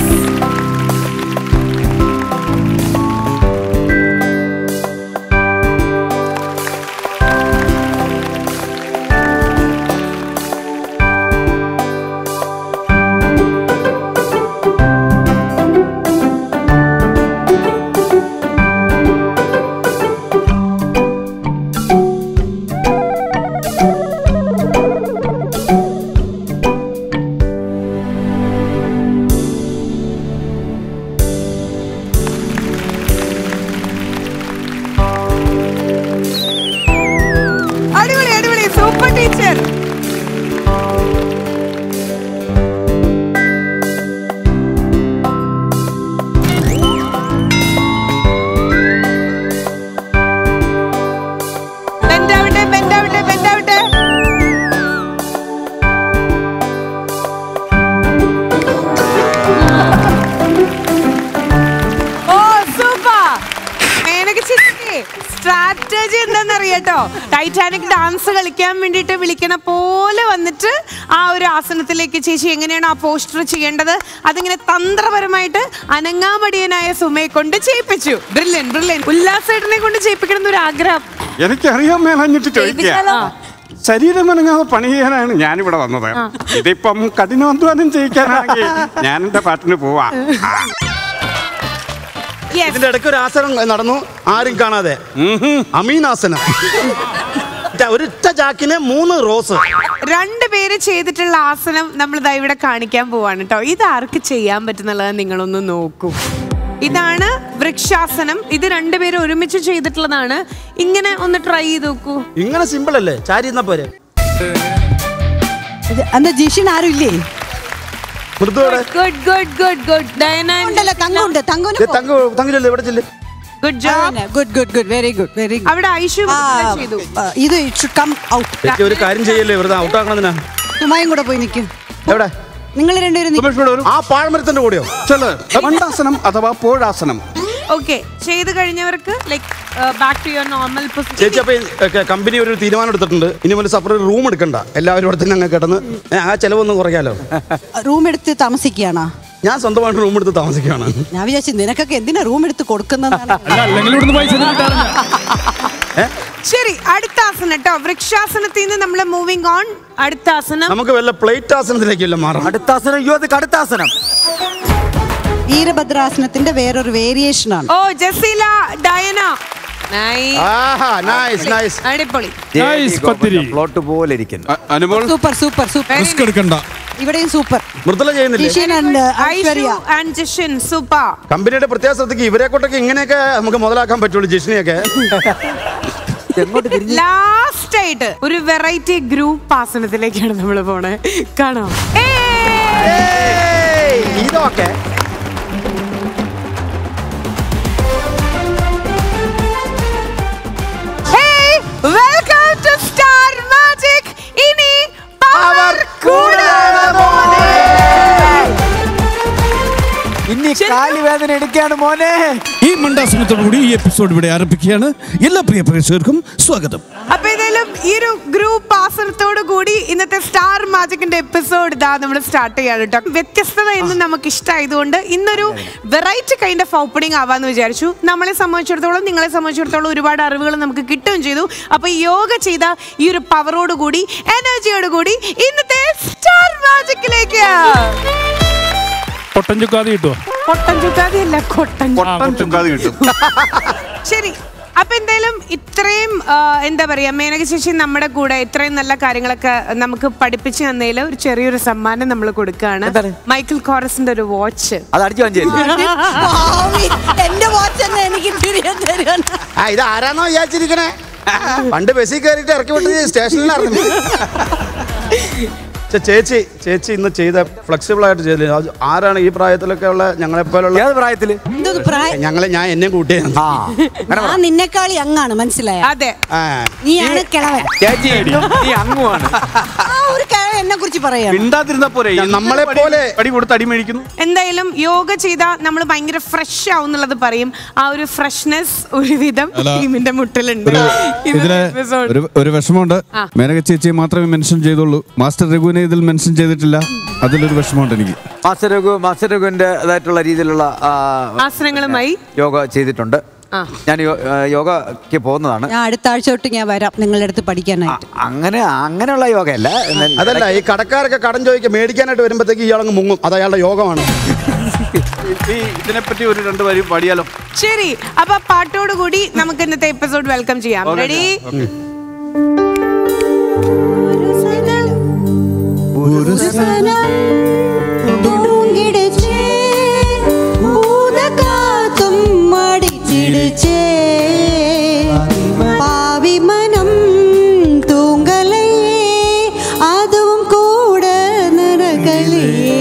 കേട്ടോ ടൈറ്റാനിക് ഡാൻസ് കളിക്കാൻ വേണ്ടിയിട്ട് വിളിക്കണ പോലെ വന്നിട്ട് ആ ഒരു ആസനത്തിലേക്ക് ചേച്ചി എങ്ങനെയാണ് ആ പോസ്റ്റർ ചെയ്യേണ്ടത് അതിങ്ങനെ തന്ത്രപരമായിട്ട് അനങ്ങാമടിയനായ സുമയെ കൊണ്ട് ചെയ്യിപ്പിച്ചു ബ്രില്യൻ ബ്രില്യൻ ഉല്ലാസേട്ടനെ കൊണ്ട് ചെയ്യിപ്പിക്കണം എന്നൊരു ആഗ്രഹം എനിക്കറിയാൻ മേലഞ്ഞിട്ട് ചോദിക്കുക ശരീരം അനങ്ങാതെ പണി ചെയ്യാനാണ് ഞാനിവിടെ വന്നത് ഇതിപ്പം കഠിനാധ്വാനം ചെയ്യിക്കാനാണെങ്കിൽ ഞാൻ എന്റെ പാട്ടിന് പോവാ ആ. Yes. ഇതിന്റെ ഇടയ്ക്ക് ഒരു ആസനം നടന്നു ആരും കാണാതെ അമീനാസനം ഒരിറ്റ ജാക്കിന് മൂന്ന് റോസ് രണ്ട് പേര് ചെയ്തിട്ടുള്ള ആസനം നമ്മൾ ഇതാ ഇവിടെ കാണിക്കാൻ പോവാണ് കേട്ടോ ഇത് ആർക്ക് ചെയ്യാൻ പറ്റുന്നുള്ളത് നിങ്ങളൊന്ന് നോക്കൂ ഇതാണ് വൃക്ഷാസനം ഇത് രണ്ടുപേരും ഒരുമിച്ച് ചെയ്തിട്ടുള്ളതാണ് ഇങ്ങനെ ഒന്ന് ട്രൈ ചെയ്ത് നോക്കൂ ഇങ്ങനെ സിമ്പിൾ അല്ലേ ചാരി എന്നാ പോരെ അന്ന് ജിഷിൻ ആരും ഇല്ലേ മൃദുവോടെ good good good good Diana ഉണ്ടല്ലോ തങ്കുണ്ട് തങ്കുന് തങ്കു തങ്കിലല്ലേ ഇവിടെ ചെല്ല് good job good good good very good very good അവിടെ ഐഷു ചെയ്തു ഇത് ഷുഡ് കം ഔട്ട് ചേച്ചി ഒരു കാര്യം ചെയ്യല്ലേ വെറുതെ ഔട്ടാക്കണതിനാ തുമായും കൂടെ പോയി നിൽക്കും എവിടെ നിങ്ങൾ രണ്ടുപേരും നിക്ക്. സുമേഷ് ഇവിടെ വരൂ. ആ പാഴ്മരത്തിന്റെ കൂടെയോ ചെല് മണ്ടാസനം അഥവാ പോഴാസനം ഓക്കെ ചെയ്ത് കഴിഞ്ഞവർക്ക് like back to your normal ചേച്ചി അപ്പൊ ഈ, കമ്പനി ഒരു തീരുമാനം എടുത്തിട്ടുണ്ട് ഇനി മുതൽ സെപ്പറേറ്റ് റൂം എടുക്കണ്ട എല്ലാവരും ഇവിടെ തന്നെ അങ്ങ് കിടന്ന് ഏ, ആ ചെലവൊന്നും കുറയ്ക്കാലോ റൂം എടുത്ത് താമസിക്കുകയാണോ ഞാൻ സ്വന്തമായിട്ട് റൂം എടുത്ത് താമസിക്കുകയാണ് ഞാൻ വിചാരിച്ചു നിനക്കൊക്കെ എന്തിനാ റൂം എടുത്ത് കൊടുക്കുന്നതാണ് അല്ല അല്ലെങ്കിൽ ഇവിടുന്ന് പൈസ ഒന്നും കിട്ടാറില്ല ശരി അടുത്ത ആസനം കേട്ടോ വൃക്ഷാസനത്തിൽ നിന്ന് നമ്മൾ മൂവിങ് ഓൺ അടുത്ത ആസനം നമുക്ക് വല്ല പ്ലേറ്റ് ആസനത്തിലേക്കല്ല മാറാം അടുത്താസനം അയ്യോ അത് കടുത്താസനം വീരഭദ്രാസനത്തിന്റെ വേറൊരു വേരിയേഷൻ ആണ് ഓ ജസീല ഡയന Nice. ആഹാ നൈസ് നൈസ് അടിപൊളി Nice, പത്തിരി. പ്ലോട്ട് പോലെ ഇരിക്കുന്നു അ- Anumol super super super risk എടുക്കണ്ട ഇവിടെയും സൂപ്പർ മൃദുല ചെയ്യുന്നില്ലേ Jishin and Aishwarya Aishu and Jishin super കമ്പനിയുടെ പ്രത്യേക ശ്രദ്ധയ്ക്ക് ഇവരെ കൊണ്ടൊക്കെ ഇങ്ങനെയൊക്കെ നമുക്ക് മുതലാക്കാൻ പറ്റുള്ളൂ ജിഷിനെയൊക്കെ എങ്ങോട്ട് തിരിഞ്ഞ് ലാസ്റ്റ് ആയിട്ട് ഒരു വെറൈറ്റി ഗ്രൂപ്പ് ആസനത്തിലേക്കാണ് നമ്മൾ പോണേ കാണാം ഏയ്! ഇതൊക്കെ Hey, welcome to Star Magic. ഇനി പവർ ഇനി കാലുവേദന എടുക്കാണ് മോനെ ഈ മണ്ടാസനത്തോടുകൂടി ഈ എപ്പിസോഡ് ഇവിടെ ആരംഭിക്കുകയാണ് എല്ലാ പ്രിയ പ്രേക്ഷകർക്കും സ്വാഗതം അപ്പൊ ഏതായാലും ഈ ഒരു ഗ്രൂപ്പ് ആസനത്തോട് കൂടി ഇന്നത്തെ സ്റ്റാർ മാജിക്കിന്റെ എപ്പിസോഡ് ഇതാ നമ്മൾ സ്റ്റാർട്ട് ചെയ്യാണ് കേട്ടോ വ്യത്യസ്തത എന്ന് നമുക്ക് ഇഷ്ടമായതുകൊണ്ട് ഇന്നൊരു വെറൈറ്റി കൈൻഡ് ഓഫ് ഓപ്പണിംഗ് ആവാന്ന് വിചാരിച്ചു നമ്മളെ സംബന്ധിച്ചിടത്തോളം നിങ്ങളെ സംബന്ധിച്ചിടത്തോളം ഒരുപാട് അറിവുകൾ നമുക്ക് കിട്ടുകയും ചെയ്തു അപ്പൊ യോഗ ചെയ്ത ഈ ഒരു പവറോട് കൂടി എനർജിയോട് കൂടി ഇന്നത്തെ സ്റ്റാർ മാജിക്കിലേക്ക് പൊട്ടൻ ചുക്കാതെ കിട്ടുമോ പൊട്ടൻ ചുക്കാതിയല്ല കൊട്ടൻ പൊട്ടൻ ചുക്കാതെ കിട്ടും ശരി അപ്പൊ എന്തായാലും ഇത്രയും ആ, എന്താ പറയാ മേനക ചേച്ചി നമ്മുടെ കൂടെ ഇത്രയും നല്ല കാര്യങ്ങളൊക്കെ നമുക്ക് പഠിപ്പിച്ചു തന്നതിൽ ഒരു ചെറിയൊരു സമ്മാനം നമ്മൾ കൊടുക്കുകയാണ് എന്താണ്? മൈക്കിൾ കോറസിന്റെ ഒരു വാച്ച് അത് അടിച്ചു വാങ്ങിച്ചല്ലേ എന്റെ വാച്ച് തന്നെ എനിക്ക് തിരികെ തരാണ് ആ ഇത് ആരാന്നോ വിചാരിച്ചിരിക്കണേ പണ്ട് ബസ്സിൽ കയറിയിട്ട് ഇറക്കി വിട്ടത് സ്റ്റേഷനിലായിരുന്നു ചേ- ചേച്ചി ചേച്ചി ഇന്ന് ചെയ്ത ഫ്ലെക്സിബിൾ ആയിട്ട് ചെയ്തില്ല അത് ആരാണ് ഈ പ്രായത്തിലൊക്കെ ഉള്ള ഞങ്ങളെ പോലുള്ള ഏത് പ്രായത്തില് എന്തത് പ്രായം ഞങ്ങളെ ഞാൻ എന്നെ കൂട്ടിയാണ് ആ അങ്ങനെ പറ. ഞാൻ നിന്നെക്കാളി അങ്ങാണ് മനസ്സിലായ അതെ ആ. നീയാണ് കിളവൻ ചേച്ചി ഇന്നും നീ അങ്ങുവാണ് ആ ഒരു കിഴവൻ എന്നെ കുറിച്ച് പറയാണ് മിണ്ടാതിരുന്ന പോരെ നമ്മളെ പോലെ പടി കൊടുത്ത് അടി മേടിക്കുന്നു എന്തായാലും യോഗ ചെയ്താൽ നമ്മൾ ഭയങ്കര ഫ്രഷ് ആവും എന്നുള്ളത് പറയും ആ ഒരു ഫ്രഷ്നെസ് ഒരുവിധം ടീമിന്റെ മുട്ടിലുണ്ട് ഇതില് ഇന്നത്തെ episode. ഒരു ഒരു വിഷമമുണ്ട് മേനക ചേച്ചിയെ മാത്രമേ മെൻഷൻ ചെയ്തുള്ളൂ മാസ്റ്റർ രഘുവിനെ ഇതിൽ മെൻഷൻ ചെയ്തിട്ടില്ല അതിലൊരു വിഷമമുണ്ട് എനിക്ക് മാസ്റ്റർ രഘു മാസ്റ്റർ രഘുവിന്റെ ഇതായിട്ടുള്ള രീതിയിലുള്ള ആ, ആസനങ്ങളുമായി യോഗ ചെയ്തിട്ടുണ്ട് ആ. ഞാൻ യോ- ആ, യോഗയ്ക്ക് പോകുന്നതാണ് ഞാൻ അടുത്ത ആഴ്ച തൊട്ട് ഞാൻ വരാം നിങ്ങളുടെ അടുത്ത് പഠിക്കാനായിട്ട് അങ്ങനെ അങ്ങനെയുള്ള യോഗയല്ല എന്നാൽ അതല്ല ഈ കടക്കാരൊക്കെ കടം ചോദിക്കുക മേടിക്കാനായിട്ട് വരുമ്പോഴത്തേക്ക് ഇയാളങ്ങ് മുങ്ങും അത് അയാളുടെ യോഗമാണ് ഈ ഇതിനെപ്പറ്റി ഒരു രണ്ട് വരി പാടിയാലോ ശരി അപ്പൊ പാട്ടോട് കൂടി നമുക്ക് ഇന്നത്തെ എപ്പിസോഡ് വെൽക്കം ചെയ്യാം Okay, റെഡി okay. പാവിമനം തൂങ്കലയേ അതും കൂടെ നിറകളേ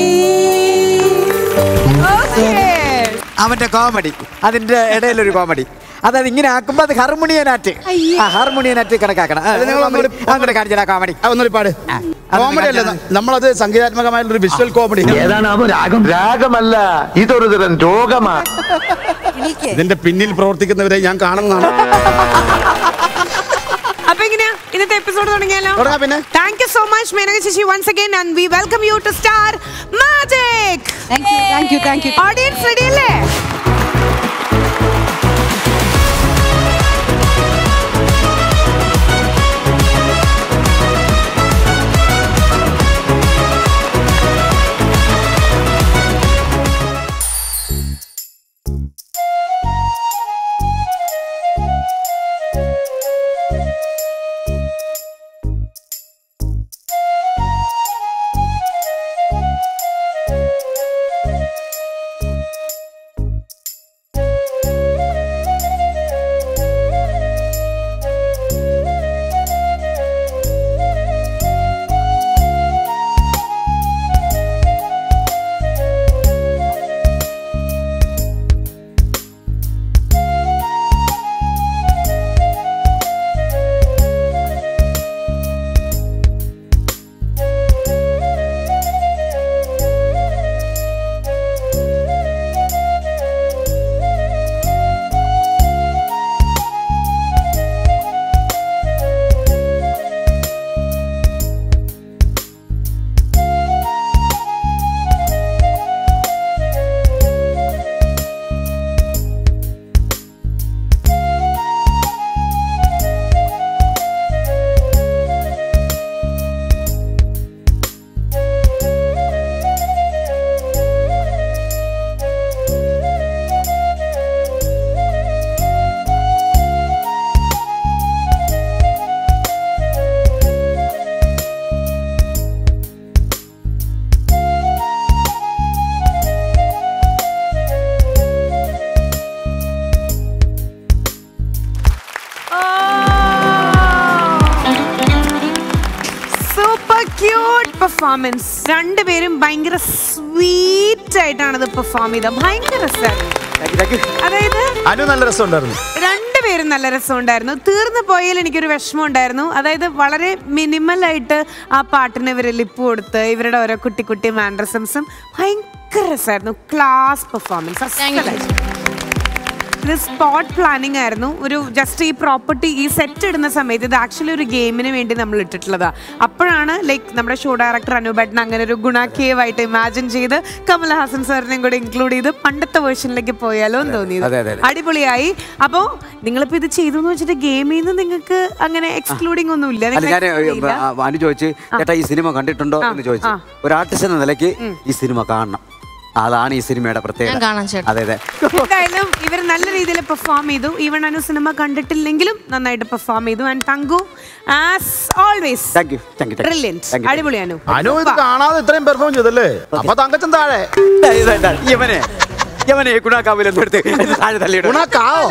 അവന്റെ കോമഡി അതിന്റെ ഇടയിലൊരു കോമഡി അതായത് ഇങ്ങനെ ആക്കുമ്പോ അത് ഹാർമോണിയനാറ്റ് ആ ഹാർമോണിയനാറ്റ് കണക്കാക്കണം ആ, അത് നിങ്ങൾ ഒന്നുകൂടി- അങ്ങോട്ട് കാണിച്ചാ കോമഡി ആ, ഒന്നുകൂടി പാട് കോമഡി അല്ല നമ്മളത് സംഗീതാത്മകമായിട്ടുള്ള ഒരു വിഷ്വൽ കോമഡി ഏതാണ് രാഗം രാഗമല്ല ഇതൊരു തരം രോഗമാണ് എനിക്ക് ഇതിന്റെ പിന്നിൽ പ്രവർത്തിക്കുന്നവരെ ഞാൻ കാണുന്നതാണ് ഇന്നത്തെ എപ്പിസോഡ് തുടങ്ങിയാലോ തുടങ്ങാം പിന്നെ. Thank you so much Menaka Sasi once again and we welcome you to Star Magic thank you thank you thank you audience ready അല്ലേ സൂപ്പർ ക്യൂട്ട് പെർഫോമൻസ് രണ്ടുപേരും ഭയങ്കര സ്വീറ്റ് ആയിട്ടാണ് ഇത് പെർഫോം ചെയ്തത് ഭയങ്കര രസമായിരുന്നു അതായത് അനു നല്ല രസമുണ്ടായിരുന്നു രണ്ടുപേരും നല്ല രസമുണ്ടായിരുന്നു തീർന്നു പോയാൽ എനിക്കൊരു വിഷമം ഉണ്ടായിരുന്നു അതായത് വളരെ മിനിമൽ ആയിട്ട് ആ പാട്ടിന് ഇവർ ലിപ്പ് കൊടുത്ത് ഇവരുടെ ഓരോ കുട്ടി കുട്ടി മാൻഡ്രസംസും ഭയങ്കര രസമായിരുന്നു ക്ലാസ് പെർഫോമൻസ് ഇത് സ്പോട്ട് പ്ലാനിങ് ആയിരുന്നു ഒരു ജസ്റ്റ് ഈ പ്രോപ്പർട്ടി ഈ സെറ്റ് ഇടുന്ന സമയത്ത് ഇത് ആക്ച്വലി ഒരു ഗെയിമിന് വേണ്ടി നമ്മൾ ഇട്ടിട്ടുള്ളതാ അപ്പോഴാണ് ലൈക്ക് നമ്മുടെ ഷോ ഡയറക്ടർ അനുബേട്ടൻ അങ്ങനെ ഒരു ഗുണാക്കേവ് ആയിട്ട് ഇമാജിൻ ചെയ്ത് കമൽഹാസൻ സാറിനെയും കൂടെ ഇൻക്ലൂഡ് ചെയ്ത് പണ്ടത്തെ വേർഷനിലേക്ക് പോയാലോ എന്ന് അതെ, തോന്നിയത് അതെ, അതെ. അടിപൊളിയായി അപ്പോ നിങ്ങളിപ്പോ ഇത് ചെയ്തു എന്ന് വെച്ചിട്ട് ഗെയിമിൽ നിന്ന് നിങ്ങൾക്ക് അങ്ങനെ എക്സ്ക്ലൂഡിംഗ് ഒന്നും ഇല്ല അല്ല ഞാൻ അനു ചോദിച്ച് ചേട്ടാ ഈ സിനിമ കണ്ടിട്ടുണ്ടോ എന്ന് ചോദിച്ചു ഒരു ആർട്ടിസ്റ്റ് എന്ന നിലയ്ക്ക് ഈ സിനിമ കാണണം അതാണ് ഈ സിനിമയുടെ ഞാൻ പ്രത്യേകത കാണാം ചേട്ടാ അതെ അതെ എന്തായാലും ഇവർ നല്ല രീതിയിൽ പെർഫോം ചെയ്തു ഈവൺ അനു സിനിമ കണ്ടിട്ടില്ലെങ്കിലും നന്നായിട്ട് പെർഫോം ചെയ്തു and Thanku as always thank you thank you brilliant അടിപൊളി അനു അനു ഇത് കാണാതെ ഇത്രയും പെർഫോം ചെയ്തല്ലേ അപ്പൊ തങ്കച്ചൻ താഴെ യവനെ യവനെ ഗുണാക്കാവിലൊന്നും എടുത്ത് എന്നെ താഴെ തള്ളിയിടും ഗുണക്കാവോ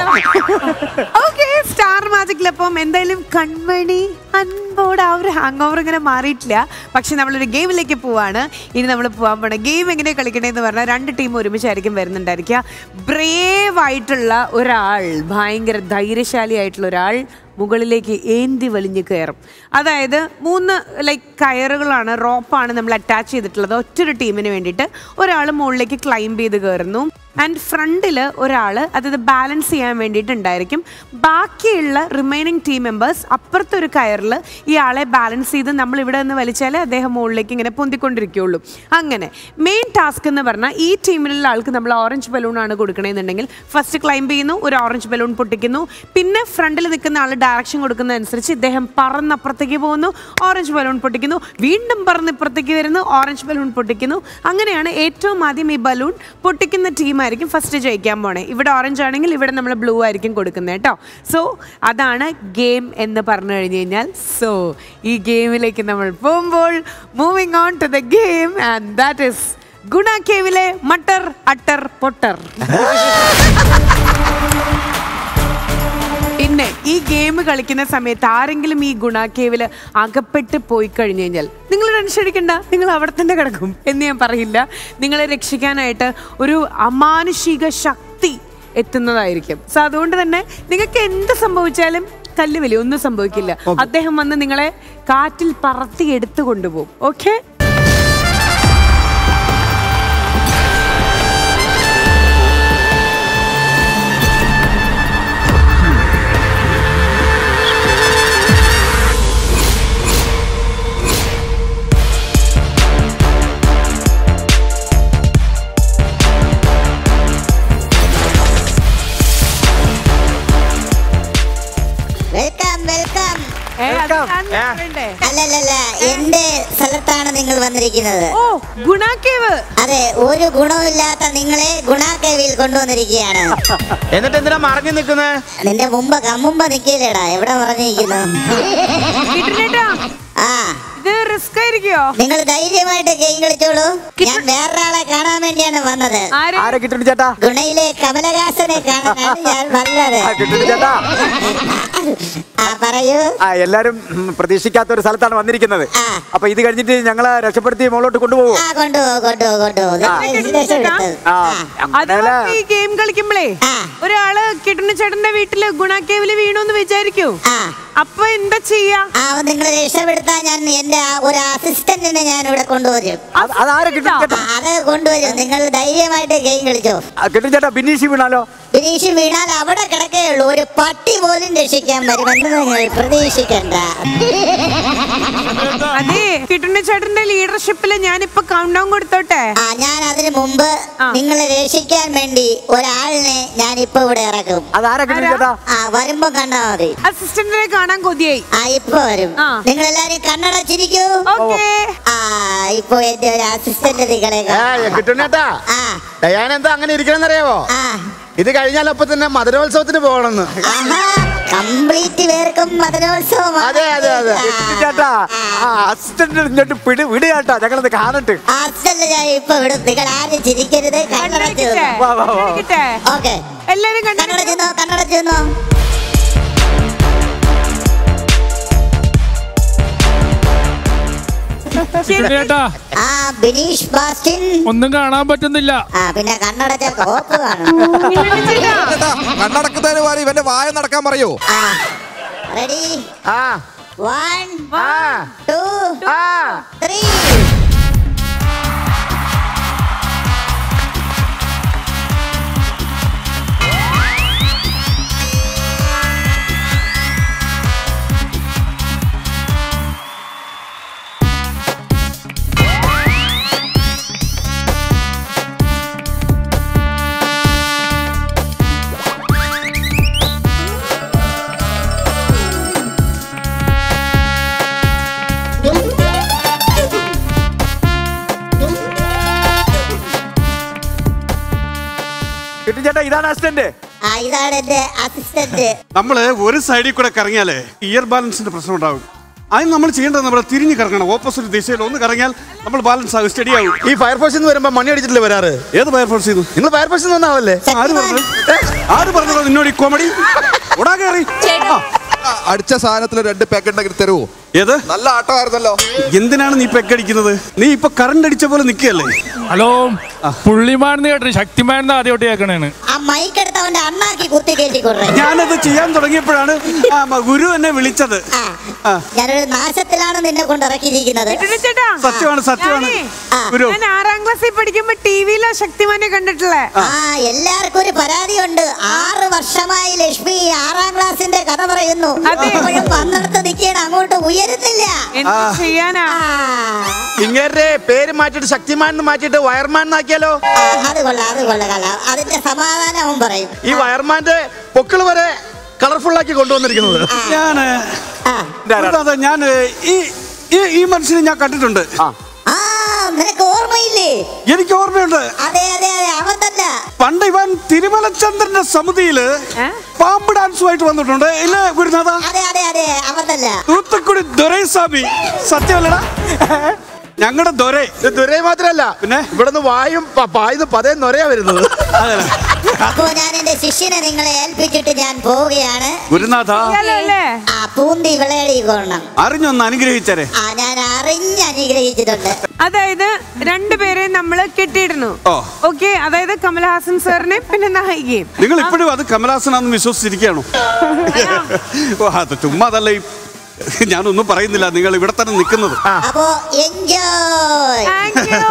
ഓക്കെ സ്റ്റാർ മാജിക്കിലപ്പം എന്തായാലും കൺമണി അൻപോട് ആ ഒരു ഹാങ് ഓവർ ഇങ്ങനെ മാറിയിട്ടില്ല പക്ഷെ നമ്മളൊരു ഗെയിമിലേക്ക് പോവാണ് ഇനി നമ്മൾ പോകാൻ പോണ ഗെയിം എങ്ങനെ കളിക്കണേന്ന് പറഞ്ഞാൽ രണ്ട് ടീം ഒരുമിച്ചായിരിക്കും വരുന്നുണ്ടായിരിക്കുക ബ്രേവ് ആയിട്ടുള്ള ഒരാൾ ഭയങ്കര ധൈര്യശാലി ആയിട്ടുള്ള ഒരാൾ മുകളിലേക്ക് ഏന്തി വലിഞ്ഞ് കയറും അതായത് മൂന്ന് ലൈക്ക് കയറുകളാണ് റോപ്പാണ് നമ്മൾ അറ്റാച്ച് ചെയ്തിട്ടുള്ളത് ഒറ്റൊരു ടീമിന് വേണ്ടിയിട്ട് ഒരാൾ മുകളിലേക്ക് ക്ലൈംബ് ചെയ്ത് കയറുന്നു ആൻഡ് ഫ്രണ്ടിൽ ഒരാൾ അതായത് ബാലൻസ് ചെയ്യാൻ വേണ്ടിയിട്ടുണ്ടായിരിക്കും ബാക്കിയുള്ള റിമൈനിങ് ടീം മെമ്പേഴ്സ് അപ്പുറത്തെ ഒരു കയറിൽ ഈ ആളെ ബാലൻസ് ചെയ്ത് നമ്മൾ ഇവിടെ നിന്ന് വലിച്ചാൽ അദ്ദേഹം മുകളിലേക്ക് ഇങ്ങനെ പൊന്തിക്കൊണ്ടിരിക്കുകയുള്ളൂ അങ്ങനെ മെയിൻ ടാസ്ക് എന്ന് പറഞ്ഞാൽ ഈ ടീമിലുള്ള ആൾക്ക് നമ്മൾ ഓറഞ്ച് ബലൂൺ ആണ് കൊടുക്കണമെന്നുണ്ടെങ്കിൽ ഫസ്റ്റ് ക്ലൈംബ് ചെയ്യുന്നു ഒരു ഓറഞ്ച് ബലൂൺ പൊട്ടിക്കുന്നു പിന്നെ ഫ്രണ്ടിൽ നിൽക്കുന്ന ആൾ ഡയറക്ഷൻ കൊടുക്കുന്ന അനുസരിച്ച് ഇദ്ദേഹം പറന്നപ്പുറത്തേക്ക് പോകുന്നു ഓറഞ്ച് ബലൂൺ പൊട്ടിക്കുന്നു വീണ്ടും പറന്ന് ഇപ്പുറത്തേക്ക് വരുന്നു ഓറഞ്ച് ബലൂൺ പൊട്ടിക്കുന്നു അങ്ങനെയാണ് ഏറ്റവും ആദ്യം ഈ ബലൂൺ പൊട്ടിക്കുന്ന ടീമായിരിക്കും ഫസ്റ്റ് ജയിക്കാൻ പോണേ ഇവിടെ ഓറഞ്ച് ആണെങ്കിൽ ഇവിടെ നമ്മൾ ബ്ലൂ ആയിരിക്കും കൊടുക്കുന്നത് കേട്ടോ സോ അതാണ് ഗെയിം എന്ന് പറഞ്ഞു കഴിഞ്ഞു കഴിഞ്ഞാൽ സോ ഈ ഗെയിമിലേക്ക് നമ്മൾ പോകുമ്പോൾ moving on to the game and that is Guna കേവിലെ മട്ടർ അട്ടർ പൊട്ടർ പിന്നെ ഈ ഗെയിം കളിക്കുന്ന സമയത്ത് ആരെങ്കിലും ഈ ഗുണാക്കേവില് അകപ്പെട്ട് പോയി കഴിഞ്ഞു കഴിഞ്ഞാൽ നിങ്ങൾ ടെൻഷൻ അടിക്കണ്ട നിങ്ങൾ അവിടെ തന്നെ കിടക്കും എന്ന് ഞാൻ പറയില്ല നിങ്ങളെ രക്ഷിക്കാനായിട്ട് ഒരു അമാനുഷിക ശക്തി എത്തുന്നതായിരിക്കും സോ അതുകൊണ്ട് തന്നെ നിങ്ങൾക്ക് എന്ത് സംഭവിച്ചാലും കല്ല് വലിയ ഒന്നും സംഭവിക്കില്ല അദ്ദേഹം വന്ന് നിങ്ങളെ കാറ്റിൽ പറത്തി എടുത്തു കൊണ്ടുപോകും ഓക്കെ വേണ്ടേ? അല്ലല്ലല്ല എന്റെ സ്ഥലത്താണ് നിങ്ങൾ വന്നിരിക്കുന്നത് ഓ ഗുണാക്കേവ് അതെ ഒരു ഗുണമില്ലാത്ത നിങ്ങളെ ഗുണാക്കേവിൽ കൊണ്ടുവന്നിരിക്കുകയാണ് എന്നിട്ട് എന്തിനാ മറഞ്ഞു നിൽക്കുന്നത് നിന്റെ മുമ്പ് കമ്മുമ്പ നിക്കില്ലേടാ എവിടെ പറഞ്ഞിരിക്കുന്നു കിട്ടണേട്ടാ ആ ഇത് റിസ്ക് ആയിരിക്കോ നിങ്ങൾ ധൈര്യമായിട്ട് ഗെയിം കളിച്ചോളൂ ഞാൻ വേറൊരാളെ കാണാൻ വേണ്ടിയാണ് വന്നത് ആര് ആരെ കിട്ടുന്നു ചേട്ടാ ഗുണയിലെ കമലഹാസനെ കാണാനാണ് ഞാൻ വന്നത് ആ, കിട്ടുന്നു ചേട്ടാ ആ പറയൂ ആ എല്ലാരും ഉം, പ്രതീക്ഷിക്കാത്ത ഒരു സ്ഥലത്താണ് വന്നിരിക്കുന്നത് ആ. അപ്പൊ ഇത് കഴിഞ്ഞിട്ട് ഞങ്ങളെ രക്ഷപ്പെടുത്തി മുകളോട്ട് കൊണ്ടുപോകും ആ കൊണ്ടുപോകും കൊണ്ടുപോകും കൊണ്ടുപോകും നിങ്ങൾ രക്ഷപ്പെടുത്തത്. ആ ആ. അതുപോലെ ഈ ഗെയിം കളിക്കുമ്പളേ ആ. ഒരാള് കിട്ടുന്ന ചേട്ടന്റെ വീട്ടില് ഗുണാക്കേവില് വീണു എന്ന് വിചാരിക്കൂ ആ അപ്പൊ എന്താ ചെയ്യാ ആ നിങ്ങൾ രക്ഷപ്പെടുത്താൻ ഞാൻ എന്റെ ആ ഒരു അസിസ്റ്റന്റിനെ ഞാൻ ഇവിടെ കൊണ്ടുവരും അത് അതാരെ കിട്ടും ആ, ചേട്ടാ അത് കൊണ്ടുവരും നിങ്ങൾ ധൈര്യമായിട്ട് ഗെയിം കളിച്ചോ ആ, കിട്ടും ചേട്ടാ ബിനീഷ് വീണാലോ ബിനീഷ് വീണാൽ അവിടെ കിടക്കുകയുള്ളൂ ഒരു പട്ടി പോലും രക്ഷിക്കാൻ വരുമെന്ന് നിങ്ങൾ പ്രതീക്ഷിക്കണ്ട അതെ കിട്ടുന്ന ചേട്ടന്റെ ലീഡർഷിപ്പില് ഞാനിപ്പൊ കൗണ്ട് ഡൗൺ കൊടുത്തോട്ടെ ആ ഞാൻ അതിനു മുമ്പ് നിങ്ങളെ രക്ഷിക്കാൻ വേണ്ടി ഒരാളിനെ ഞാൻ ഇപ്പൊ ഇവിടെ ഇറക്കും അതാരെ കിട്ടും ചേട്ടാ ആ വരുമ്പോ കണ്ടാ മതി അസിസ്റ്റന്റിനെ കാണാൻ കൊതിയായി ആ ഇപ്പൊ വരും ആ. നിങ്ങൾ എല്ലാരും കണ്ണടച്ചിരിക്കൂ ഓക്കേ ആ ഇപ്പൊ എന്റെ ഒരു അസിസ്റ്റന്റ് നിങ്ങളെ കിട്ടുന്നേട്ടാ ആ ഡയാൻ എന്താ അങ്ങനെ ഇരിക്കണമെന്നറിയാവോ ആ ഇത് കഴിഞ്ഞാൽ അപ്പൊ തന്നെ മധുരോത്സവത്തിന് പോകണമെന്ന് ആഹാ കംപ്ലീറ്റ് പേർക്കും മതനോത്സവമാണ് അതെ, അതെ, അതെ. കിട്ടും ചേട്ടാ ആ അസിസ്റ്റന്റ് ഇങ്ങോട്ട് പിടി വിട് ചേട്ടാ ഞങ്ങളത് കാണട്ടെ അസല്ല ഞാൻ ഇപ്പൊ വിടും നിങ്ങൾ ആരും ചിരിക്കരുത് കണ്ണടച്ചു കണ്ണടക്കട്ടെ? വാ, വാ, വാ. കണ്ണടക്കട്ടെ? ഓക്കെ എല്ലാരും കണ്ണടച്ചു കണ്ണടച്ചു കണ്ണടച്ചു ചേട്ടാ ആ ബിനീഷ് ബാസ്റ്റിൻ ഒന്നും കാണാൻ പറ്റുന്നില്ല ആ പിന്നെ കണ്ണടച്ച കോപ്പ് കാണും ചേട്ടാ കണ്ണടക്കുന്നതിന് പോലെ ഇവന്റെ വായ നടക്കാൻ പറയൂ ആ റെഡി ആ വൺ ആ ടു ആ ത്രീ കിട്ടും ചേട്ടാ ഇതാണ് അസിസ്റ്റന്റ് ആ ഇതാണ് എന്റെ അസിസ്റ്റന്റ് നമ്മള് ഒരു സൈഡിൽ കൂടെ കറങ്ങിയാലേ ഇയർ ബാലൻസിന്റെ പ്രശ്നം ഉണ്ടാവും അതിന് നമ്മൾ ചെയ്യേണ്ടത് നമ്മൾ തിരിഞ്ഞ് കറങ്ങണം ഓപ്പോസിറ്റ് ദിശയിൽ ഒന്ന് കറങ്ങിയാൽ നമ്മൾ ബാലൻസ് ആകും സ്റ്റഡി ആകും ഈ ഫയർഫോഴ്സിൽ നിന്ന് വരുമ്പോ മണി അടിച്ചിട്ടില്ലേ വരാറ് ഏത് ഫയർഫോഴ്സ് ചെയ്തു നിങ്ങൾ ഫയർഫോഴ്സിൽ നിന്ന് വന്നാവല്ലേ ആര് പറഞ്ഞു ആര് പറഞ്ഞോ നിന്നോട് ഈ കോമഡി ഓടാ കയറി ആ, അടിച്ച സാധനത്തിൽ രണ്ട് പാക്കറ്റ് ഉണ്ടെങ്കിൽ തരുമോ ഏത് നല്ല ആട്ടമായിരുന്നല്ലോ എന്തിനാണ് നീ പെക്കടിക്കുന്നത് നീ ഇപ്പൊ കറണ്ട് അടിച്ച പോലെ നിൽക്കുകയല്ലേ ഹലോ പുള്ളിമാണെന്ന് കേട്ടോ ശക്തിമാണെന്ന് ആദ്യമായിട്ട് കേൾക്കണേണ് ആ മൈക്ക് എടുത്ത് അവന്റെ അണ്ണാക്കി കുത്തി കയറ്റി കൊടുറേ ഞാനത് ചെയ്യാൻ തുടങ്ങിയപ്പോഴാണ് ആ, മ- ഗുരു എന്നെ വിളിച്ചത് ആ ആ. ഞാനൊരു നാശത്തിലാണ് നിന്നെ കൊണ്ട് ഇറക്കിയിരിക്കുന്നത് കിട്ടുന്ന ചേട്ടാ സത്യമാണ്, സത്യമാണ്. ഞാനേ, ആ. ഗുരു ഞാൻ ആറാം ക്ലാസ്സിൽ പഠിക്കുമ്പോ ടിവിയിലോ ശക്തിമാനെ കണ്ടിട്ടില്ലേ ആ എല്ലാവർക്കും ഒരു പരാതിയുണ്ട് ആറ് വർഷമായി ലക്ഷ്മി ആറാം ക്ലാസ്സിന്റെ കഥ പറയുന്നു അതെ. ഇപ്പോഴും വന്നിടത്ത് നിൽക്കണം അങ്ങോട്ട് ഉയരുന്നില്ല എന്ത് ചെയ്യാനാ ആ, ഇങ്ങനെ പേര് മാറ്റിട്ട് ശക്തിമാൻ എന്ന് മാറ്റിട്ട് വയർമാൻ എന്നാക്കിയാലോ ആ, അത് കൊള്ളാം അത് കൊള്ളാം കൊള്ളാം അതിന്റെ സമാധാനം അവൻ പറയും ഈ വയർമാന്റെ പൊക്കിൾ വരെ കളർഫുൾ ആക്കി കൊണ്ടുവന്നിരിക്കുന്നത് ഞാന് ആ അതെ ഞാൻ ഈ ഈ- ഈ മനുഷ്യനെ ഞാൻ കണ്ടിട്ടുണ്ട് ആ നിനക്ക് ഓർമ്മയില്ലേ എനിക്ക് ഓർമ്മയുണ്ട് അതെ അതെ അതെ അവൻ തന്നെ പണ്ട് ഇവൻ തിരുമലചന്ദ്രന്റെ സമിതിയില് ഏ? പാമ്പ് ഡാൻസുമായിട്ട് വന്നിട്ടുണ്ട് ഇല്ലേ ഗുരുനാഥ അതെ അതെ അതെ അവൻ തന്നെ തൂത്തുക്കുടി ദൊരൈസ്വാമി സത്യമല്ലടാ ഞങ്ങളുടെ ദൊരൈ ഇത് ദുരൈ മാത്രല്ല പിന്നെ? ഇവിടുന്ന് വായും പ- പായുന്ന പതേ നൊരയാ വരുന്നത് അതല്ല. അപ്പോ ഞാൻ എന്റെ ശിഷ്യനെ നിങ്ങളെ ഏൽപ്പിച്ചിട്ട് ഞാൻ പോവുകയാണ് ഗുരുനാഥ അറിയാലോ അല്ലേ ആ പൂന്തി വിളയടി കൊള്ളണം അറിഞ്ഞൊന്ന് അനുഗ്രഹിച്ചരെ ആ ഞാൻ അറിഞ്ഞ് അനുഗ്രഹിച്ചിട്ടുണ്ട് അതായത് രണ്ടുപേരെ നമ്മള് കെട്ടിയിടുന്നു ഓ. ഓക്കെ അതായത് കമൽഹാസൻ സാറിനെ പിന്നെ നായികയും നിങ്ങൾ ഇപ്പോഴും അത് കമലാസനാന്ന് വിശ്വസിച്ചിരിക്കുകയാണോ ഓ അത് ചുമ്മാ അതല്ല ഈ ഞാനൊന്നും പറയുന്നില്ല നിങ്ങൾ ഇവിടെ തന്നെ നിൽക്കുന്നത് അപ്പോ എൻജോയ് താങ്ക് യു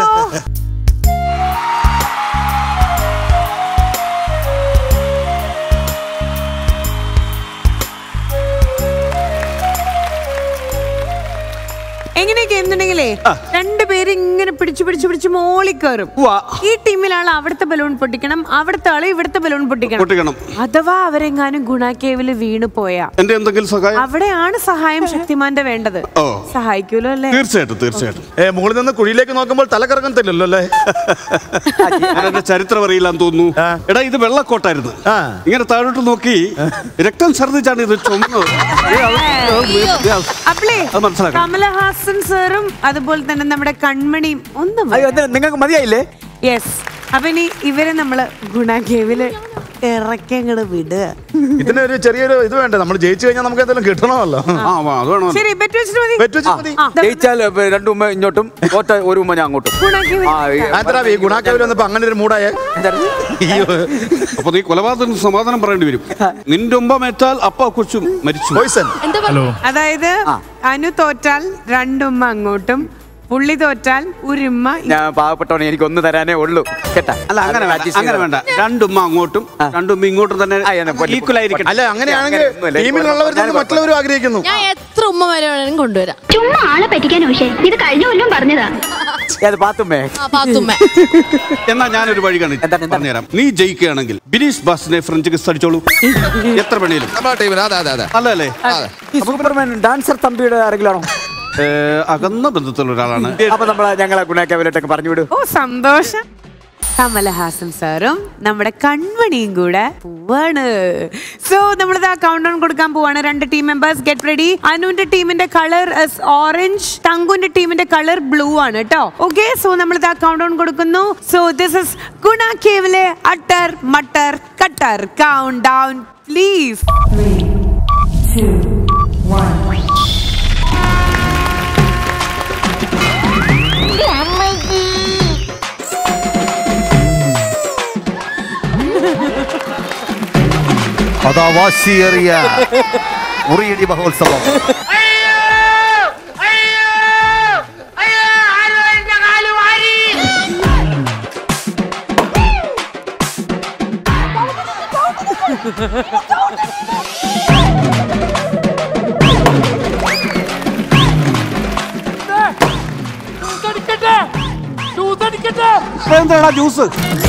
എങ്ങനെയൊക്കെ എന്നുണ്ടെങ്കിലേ രണ്ടുപേരും ഇങ്ങനെ പിടിച്ചു പിടിച്ചു പിടിച്ച് മോളി കയറും ഈ ടീമിലാൾ അവിടുത്തെ ബലൂൺ പൊട്ടിക്കണം അവിടുത്തെ ആള് ഇവിടുത്തെ ബലൂൺ പൊട്ടിക്കണം പൊട്ടിക്കണം അഥവാ അവരെങ്ങാനും ഗുണാക്കേവില് വീണു പോയാ എന്റെ എന്തെങ്കിലും സഹായം അവിടെയാണ് സഹായം ശക്തിമാന്റെ വേണ്ടത് ഓ. സഹായിക്കൂലോ അല്ലേ തീർച്ചയായിട്ടും തീർച്ചയായിട്ടും ഏ മുകളിൽ നിന്ന് കുഴിയിലേക്ക് നോക്കുമ്പോൾ തല കറങ്ങത്തില്ലല്ലോ അല്ലേ ഞാൻ എന്റെ ചരിത്രം അറിയില്ലാന്ന് തോന്നുന്നു എടാ ഇത് വെള്ളക്കോട്ടായിരുന്നു ഇങ്ങനെ താഴോട്ട് നോക്കി രക്തം ഛർദ്ദിച്ചാണ് ഇത് ചുമന്നത് ഏ, അത് ഏ, അത് അപ്പളേ അത് മനസ്സിലാക്കണം കമലഹാസൻ സാറും അതുപോലെ തന്നെ നമ്മുടെ കൺമണിയും ഒന്നും നിങ്ങൾക്ക് മതിയായില്ലേ യെസ് അപ്പൊ ഇനി ഇവരെ നമ്മള് ഗുണാക്കേവില് ഇറക്കങ്ങട് വിടുക ഇതിനൊരു ചെറിയൊരു ഇത് വേണ്ടേ നമ്മൾ ജയിച്ചു കഴിഞ്ഞാൽ നമുക്ക് എന്തെങ്കിലും കിട്ടണമല്ലോ ആ വാ, അത് വേണം ശരി ബെറ്റ് വെച്ചിട്ട് മതി ബെറ്റ് വെച്ചിട്ട് മതി. ആ, ദാ ജയിച്ചാൽ ഏ, രണ്ടു ഉമ്മ ഇങ്ങോട്ടും തോറ്റ ഒരു ഉമ്മ ഞാൻ അങ്ങോട്ടും ഗുണാക്കേവിൽ ആ, ഈ- ആന്തരാ ഈ ഗുണാക്കവിൽ വന്നപ്പോ അങ്ങനെ ഒരു മൂടായ അപ്പൊ നീ കൊലപാതകത്തിന് സമാധാനം പറയേണ്ടി വരും നിന്റെ ഒമ്പമേറ്റാൽ അപ്പ കൊച്ചും മരിച്ചു പോയിസൺ എന്താ ഹലോ അതായത് അനു തോറ്റാൽ രണ്ടുമ്മ അങ്ങോട്ടും പുള്ളി തോറ്റാൽ ഒരുമ്മ ഇ- ഞാൻ പാവപ്പെട്ടവനെ എനിക്ക് ഒന്ന് തരാനേ ഉള്ളൂ കേട്ടാ അല്ല അങ്ങനെ അത് വേണ്ട adjust അങ്ങനെ ചെയ്തോ. വേണ്ട രണ്ടുമ്മ അങ്ങോട്ടും രണ്ടുമ്മ ഇങ്ങോട്ടും തന്നെ ആ, എന്നെ പോലെ. ഈക്വൽ ആയിരിക്കണം അല്ല അങ്ങനെയാണെങ്കിൽ അങ്ങനെയൊന്നുമില്ല. ടീമിലുള്ളവർ ഞാൻ മറ്റുള്ളവരും ആഗ്രഹിക്കുന്നു ഞാൻ എത്ര ഉമ്മ വരെ വേണമെങ്കിലും കൊണ്ടുവരാം ചുമ്മാ ആളെ പറ്റിക്കാൻ ഉഷേ ഇത് കഴിഞ്ഞ കൊല്ലം പറഞ്ഞതാ അത് പാത്തുമ്മേ ആ പാത്തുമ്മ എന്നാ ഞാനൊരു വഴി കാണി എന്താണ്, എന്താണ്? പറഞ്ഞുതരാം നീ ജയിക്കുകയാണെങ്കിൽ ബിനീഷ് ബാസിനെ ഫ്രഞ്ച് കിസ് അടിച്ചോളൂ എത്ര പണിയിലും നമ്മുടെ ടീമിന് അതെ അതെ അതെ അല്ലല്ലേ ഈ സൂപ്പർമാൻ ഡാൻസർ തമ്പിയുടെ ആരെങ്കിലും ആണോ ഏ, അകന്ന ബന്ധത്തിലുള്ള ഒരാളാണ് അപ്പൊ നമ്മളെ ഞങ്ങളെ ഗുണാക്കാവിലോട്ടൊക്കെ പറഞ്ഞു വിടും ഓ സന്തോഷം കമലഹാസൻ സാറും നമ്മുടെ കൺമണിയും കൂടെ പോവാണ് സോ നമ്മളിത് ആ കൗണ്ട് ഡൗൺ കൊടുക്കാൻ പോവാണ് രണ്ട് ടീം മെമ്പേഴ്സ് ഗെറ്റ് റെഡി അനുവിന്റെ ടീമിന്റെ കളർ ഓറഞ്ച് തങ്കുന്റെ ടീമിന്റെ കളർ ബ്ലൂ ആണ് കേട്ടോ ഓക്കെ സോ നമ്മളിത് ആ കൗണ്ട് ഡൗൺ കൊടുക്കുന്നു സോ ദിസ് ഇസ് ഗുണ കേവിലെ utter matter cutter countdown please അതാ വാശിയേറിയ മുറിയടി മഹോത്സവം എന്താടാ ജ്യൂസ്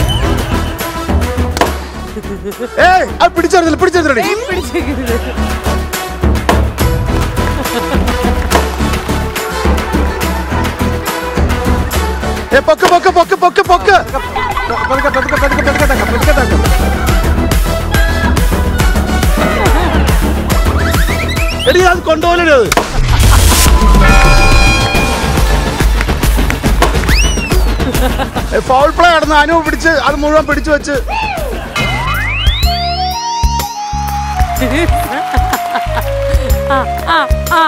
ഏയ് അത് പിടിച്ചെടുത്തില്ല പിടിച്ചെടുത്തില്ല ഏ പൊക്ക് പൊക്ക് പൊക്ക് പൊക്ക് പൊക്ക് പതുക്കെ, പതുക്കെ, പതുക്കെ, പതുക്കെ താക്കാം, പതുക്കെ താക്കാം. എടി അത് കൊണ്ടുപോകലേ അത് ഫൗൾ പ്ലേ നടന്ന് അനു പിടിച്ച് അത് മുഴുവൻ പിടിച്ചു വെച്ച് ആ ആ ആ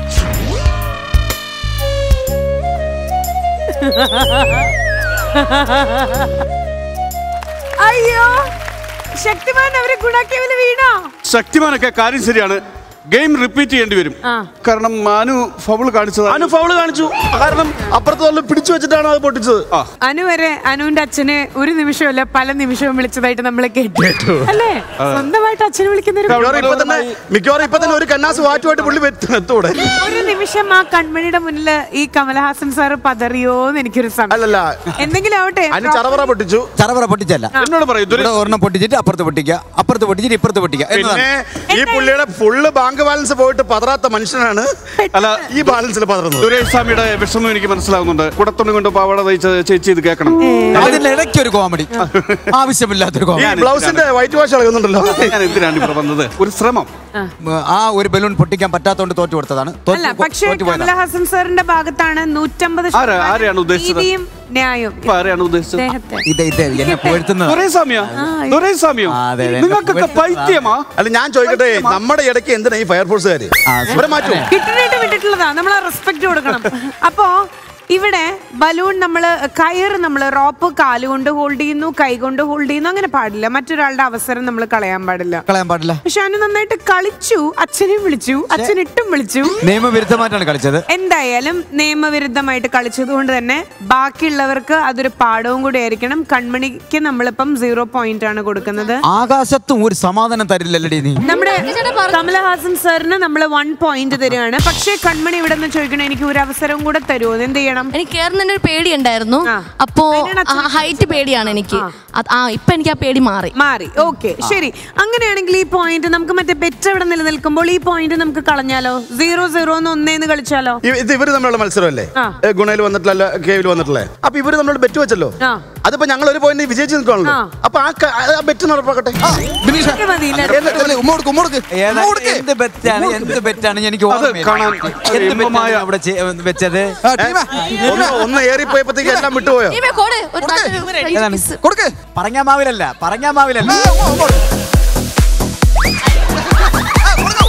അയ്യോ ശക്തിമാൻ അവരെ ഗുണാക്കിയവന് വീണോ ശക്തിമാനൊക്കെ കാര്യം ശരിയാണ് ഗെയിം റിപ്പീറ്റ് ചെയ്യേണ്ടി വരും ആ. കാരണം മാനു ഫൗൾ കാണിച്ചത് അനു ഫൗള് കാണിച്ചു കാരണം അപ്പുറത്തുള്ള പിടിച്ചു വെച്ചിട്ടാണ് അത് പൊട്ടിച്ചത് അനു വരെ അനുവിന്റെ അച്ഛനെ ഒരു നിമിഷമല്ല പല നിമിഷവും വിളിച്ചതായിട്ട് നമ്മൾ കേട്ടു അല്ലേ സ്വന്തമായിട്ട് അച്ഛനെ വിളിക്കുന്ന ഒരു മിക്കവാറും ഇപ്പൊ തന്നെ മിക്കവാറും ഇപ്പൊ തന്നെ ഒരു കന്നാസ് വാറ്റുമായിട്ട് പുള്ളി എത്തും എത്തൂടെ ഒരു നിമിഷം ആ കൺമണിയുടെ മുന്നിൽ ഈ കമലഹാസൻ സാർ പതറിയോന്ന് എനിക്കൊരു സമയം അല്ലല്ല എന്തെങ്കിലും ആവട്ടെ അനു ചറവറ പൊട്ടിച്ചു ചറവറ പൊട്ടിച്ചല്ല എന്നോട് പറയൂ ഇതൊരു ഇവിടെ ഒരെണ്ണം പൊട്ടിച്ചിട്ട് അപ്പുറത്ത് പൊട്ടിക്കുക അപ്പുറത്ത് പൊട്ടിച്ചിട്ട് ഇപ്പുറത്ത് പൊട്ടിക്കുക എന്നതാണ് പിന്നെ ഈ പുള്ളിയുടെ ഫുള്ള് ബാങ്ക് ബാലൻസ് പോയിട്ട് പതറാത്ത മനുഷ്യനാണ് അല്ല ഈ ബാലൻസിൽ പതറുന്നത് സുരേഷ് സ്വാമിയുടെ വിഷമം എനിക്ക് മനസ്സിലാകുന്നുണ്ട് കുടത്തുണി കൊണ്ട് പാവാട തയ്ച്ച ചേച്ചി ഇത് കേൾക്കണം അതിന്റെ ഇടയ്ക്ക് ഒരു കോമഡി ആവശ്യമില്ലാത്തൊരു ഈ കോമഡി ബ്ലൗസിന്റെ വൈറ്റ് വാഷ് ഇളകുന്നുണ്ടല്ലോ ഞാൻ എന്തിനാണ് ഇവിടെ വന്നത് ഒരു ശ്രമം ആ ഒരു ബലൂൺ പൊട്ടിക്കാൻ പറ്റാത്തോണ്ട് തോറ്റു കൊടുത്തതാണ് തോറ്റ് അല്ല പോ- പക്ഷേ തോറ്റ് പോയതാ. കമലഹാസൻ സാറിന്റെ ഭാഗത്താണ് നൂറ്റമ്പത് ആരാ- ആരെയാണ് ഉദ്ദേശിച്ചത്? നീതിയും ന്യായവും ഇപ്പൊ ആരെയാണ് ഉദ്ദേശിച്ചത് അദ്ദേഹത്തെ ഇത് ഇത് എന്നെ പുകഴ്ത്തുന്നത് ദുരൈസ്വാമിയോ ദുരൈസ്വാമിയോ ആ, അതെ, അതെ. നിങ്ങൾക്കൊക്കെ പൈത്യമാ അല്ല ഞാൻ ചോദിക്കട്ടെ നമ്മുടെ ഇടയ്ക്ക് എന്തിനാ ഈ ഫയർഫോഴ്സുകാര് ഇവരെ മാറ്റുമോ കിട്ടണായിട്ട് വിട്ടിട്ടുള്ളതാ നമ്മൾ റെസ്പെക്ട് കൊടുക്കണം അപ്പോ ഇവിടെ ബലൂൺ നമ്മൾ കയറ് നമ്മൾ റോപ്പ് കാലുകൊണ്ട് ഹോൾഡ് ചെയ്യുന്നു കൈ കൊണ്ട് ഹോൾഡ് ചെയ്യുന്നു അങ്ങനെ പാടില്ല മറ്റൊരാളുടെ അവസരം നമ്മൾ കളയാൻ പാടില്ല കളയാൻ പാടില്ല പക്ഷെ അനു നന്നായിട്ട് കളിച്ചു അച്ഛനെയും വിളിച്ചു അച്ഛനിട്ടും വിളിച്ചു നിയമവിരുദ്ധമായിട്ടാണ് കളിച്ചത് എന്തായാലും നിയമവിരുദ്ധമായിട്ട് കളിച്ചത് കൊണ്ട് തന്നെ ബാക്കിയുള്ളവർക്ക് അതൊരു പാഠവും കൂടി ആയിരിക്കണം കൺമണിക്ക് നമ്മളിപ്പം സീറോ പോയിന്റ് ആണ് കൊടുക്കുന്നത് ആകാശത്തും ഒരു സമാധാനം തരില്ലല്ലടി നീ നമ്മുടെ കമലഹാസൻ സാറിന് നമ്മൾ വൺ പോയിന്റ് തരികയാണ് പക്ഷേ കൺമണി ഇവിടെ നിന്ന് ചോദിക്കണം എനിക്ക് ഒരു അവസരവും കൂടെ തരുമോ എന്ത് ചെയ്യണം വേണം എനിക്ക് കയറുന്നതിന്റെ ഒരു പേടി ഉണ്ടായിരുന്നു അപ്പോ ഹൈറ്റ് പേടിയാണ് എനിക്ക് അത്- ആ ഇപ്പൊ എനിക്ക് ആ പേടി മാറി മാറി ഓക്കെ ശരി അങ്ങനെയാണെങ്കിൽ ഈ പോയിന്റ് നമുക്ക് മറ്റേ ബെറ്റ് അവിടെ നിലനിൽക്കുമ്പോൾ ഈ പോയിന്റ് നമുക്ക് കളഞ്ഞാലോ സീറോ സീറോ എന്ന് ഒന്നേന്ന് കളിച്ചാലോ ഇ- ഇത് ഇവര് തമ്മിലുള്ള മത്സരമല്ലേ ആ. ഏ, ഗുണയിൽ വന്നിട്ടില്ല കേവിൽ വന്നിട്ടില്ലേ അപ്പൊ ഇവര് തമ്മിലുള്ള ബെറ്റ് വെച്ചല്ലോ ആ. അതിപ്പോ ഞങ്ങൾ ഒരു പോയിന്റ് വിജയിച്ച് നിൽക്കുകയാണല്ലോ അപ്പൊ ആ ക- ആ ബെറ്റ് നടപ്പാക്കട്ടെ ഇത് മതി, ഇല്ല. ഉമ്മ കൊടുക്ക് ഉമ്മ കൊടുക്ക് ഏതാ- എന്ത് ബെറ്റാണ് എന്ത് ബെറ്റാണ് എനിക്ക് അത് ഓർമ്മയില്ല. കാണാൻ എന്ത് ബെറ്റാണ് അവിടെ ചെ- വെച്ചത് ആ, ടീമേ, ഒന്ന് ഒന്ന് ഏറിപ്പോയപ്പോഴത്തേക്ക് എല്ലാം വിട്ടുപോയോ ഇവ കൊട്, ഒരു നല്ലൊരു french ഏതാണ്? kiss. കൊടുക്ക് പറഞ്ഞാമാവിലല്ല പറഞ്ഞാമാവിലല്ല ആ, ഉമ്മ, ഉമ്മ കൊടുക്ക്. ആ, കൊടുക്കൂ.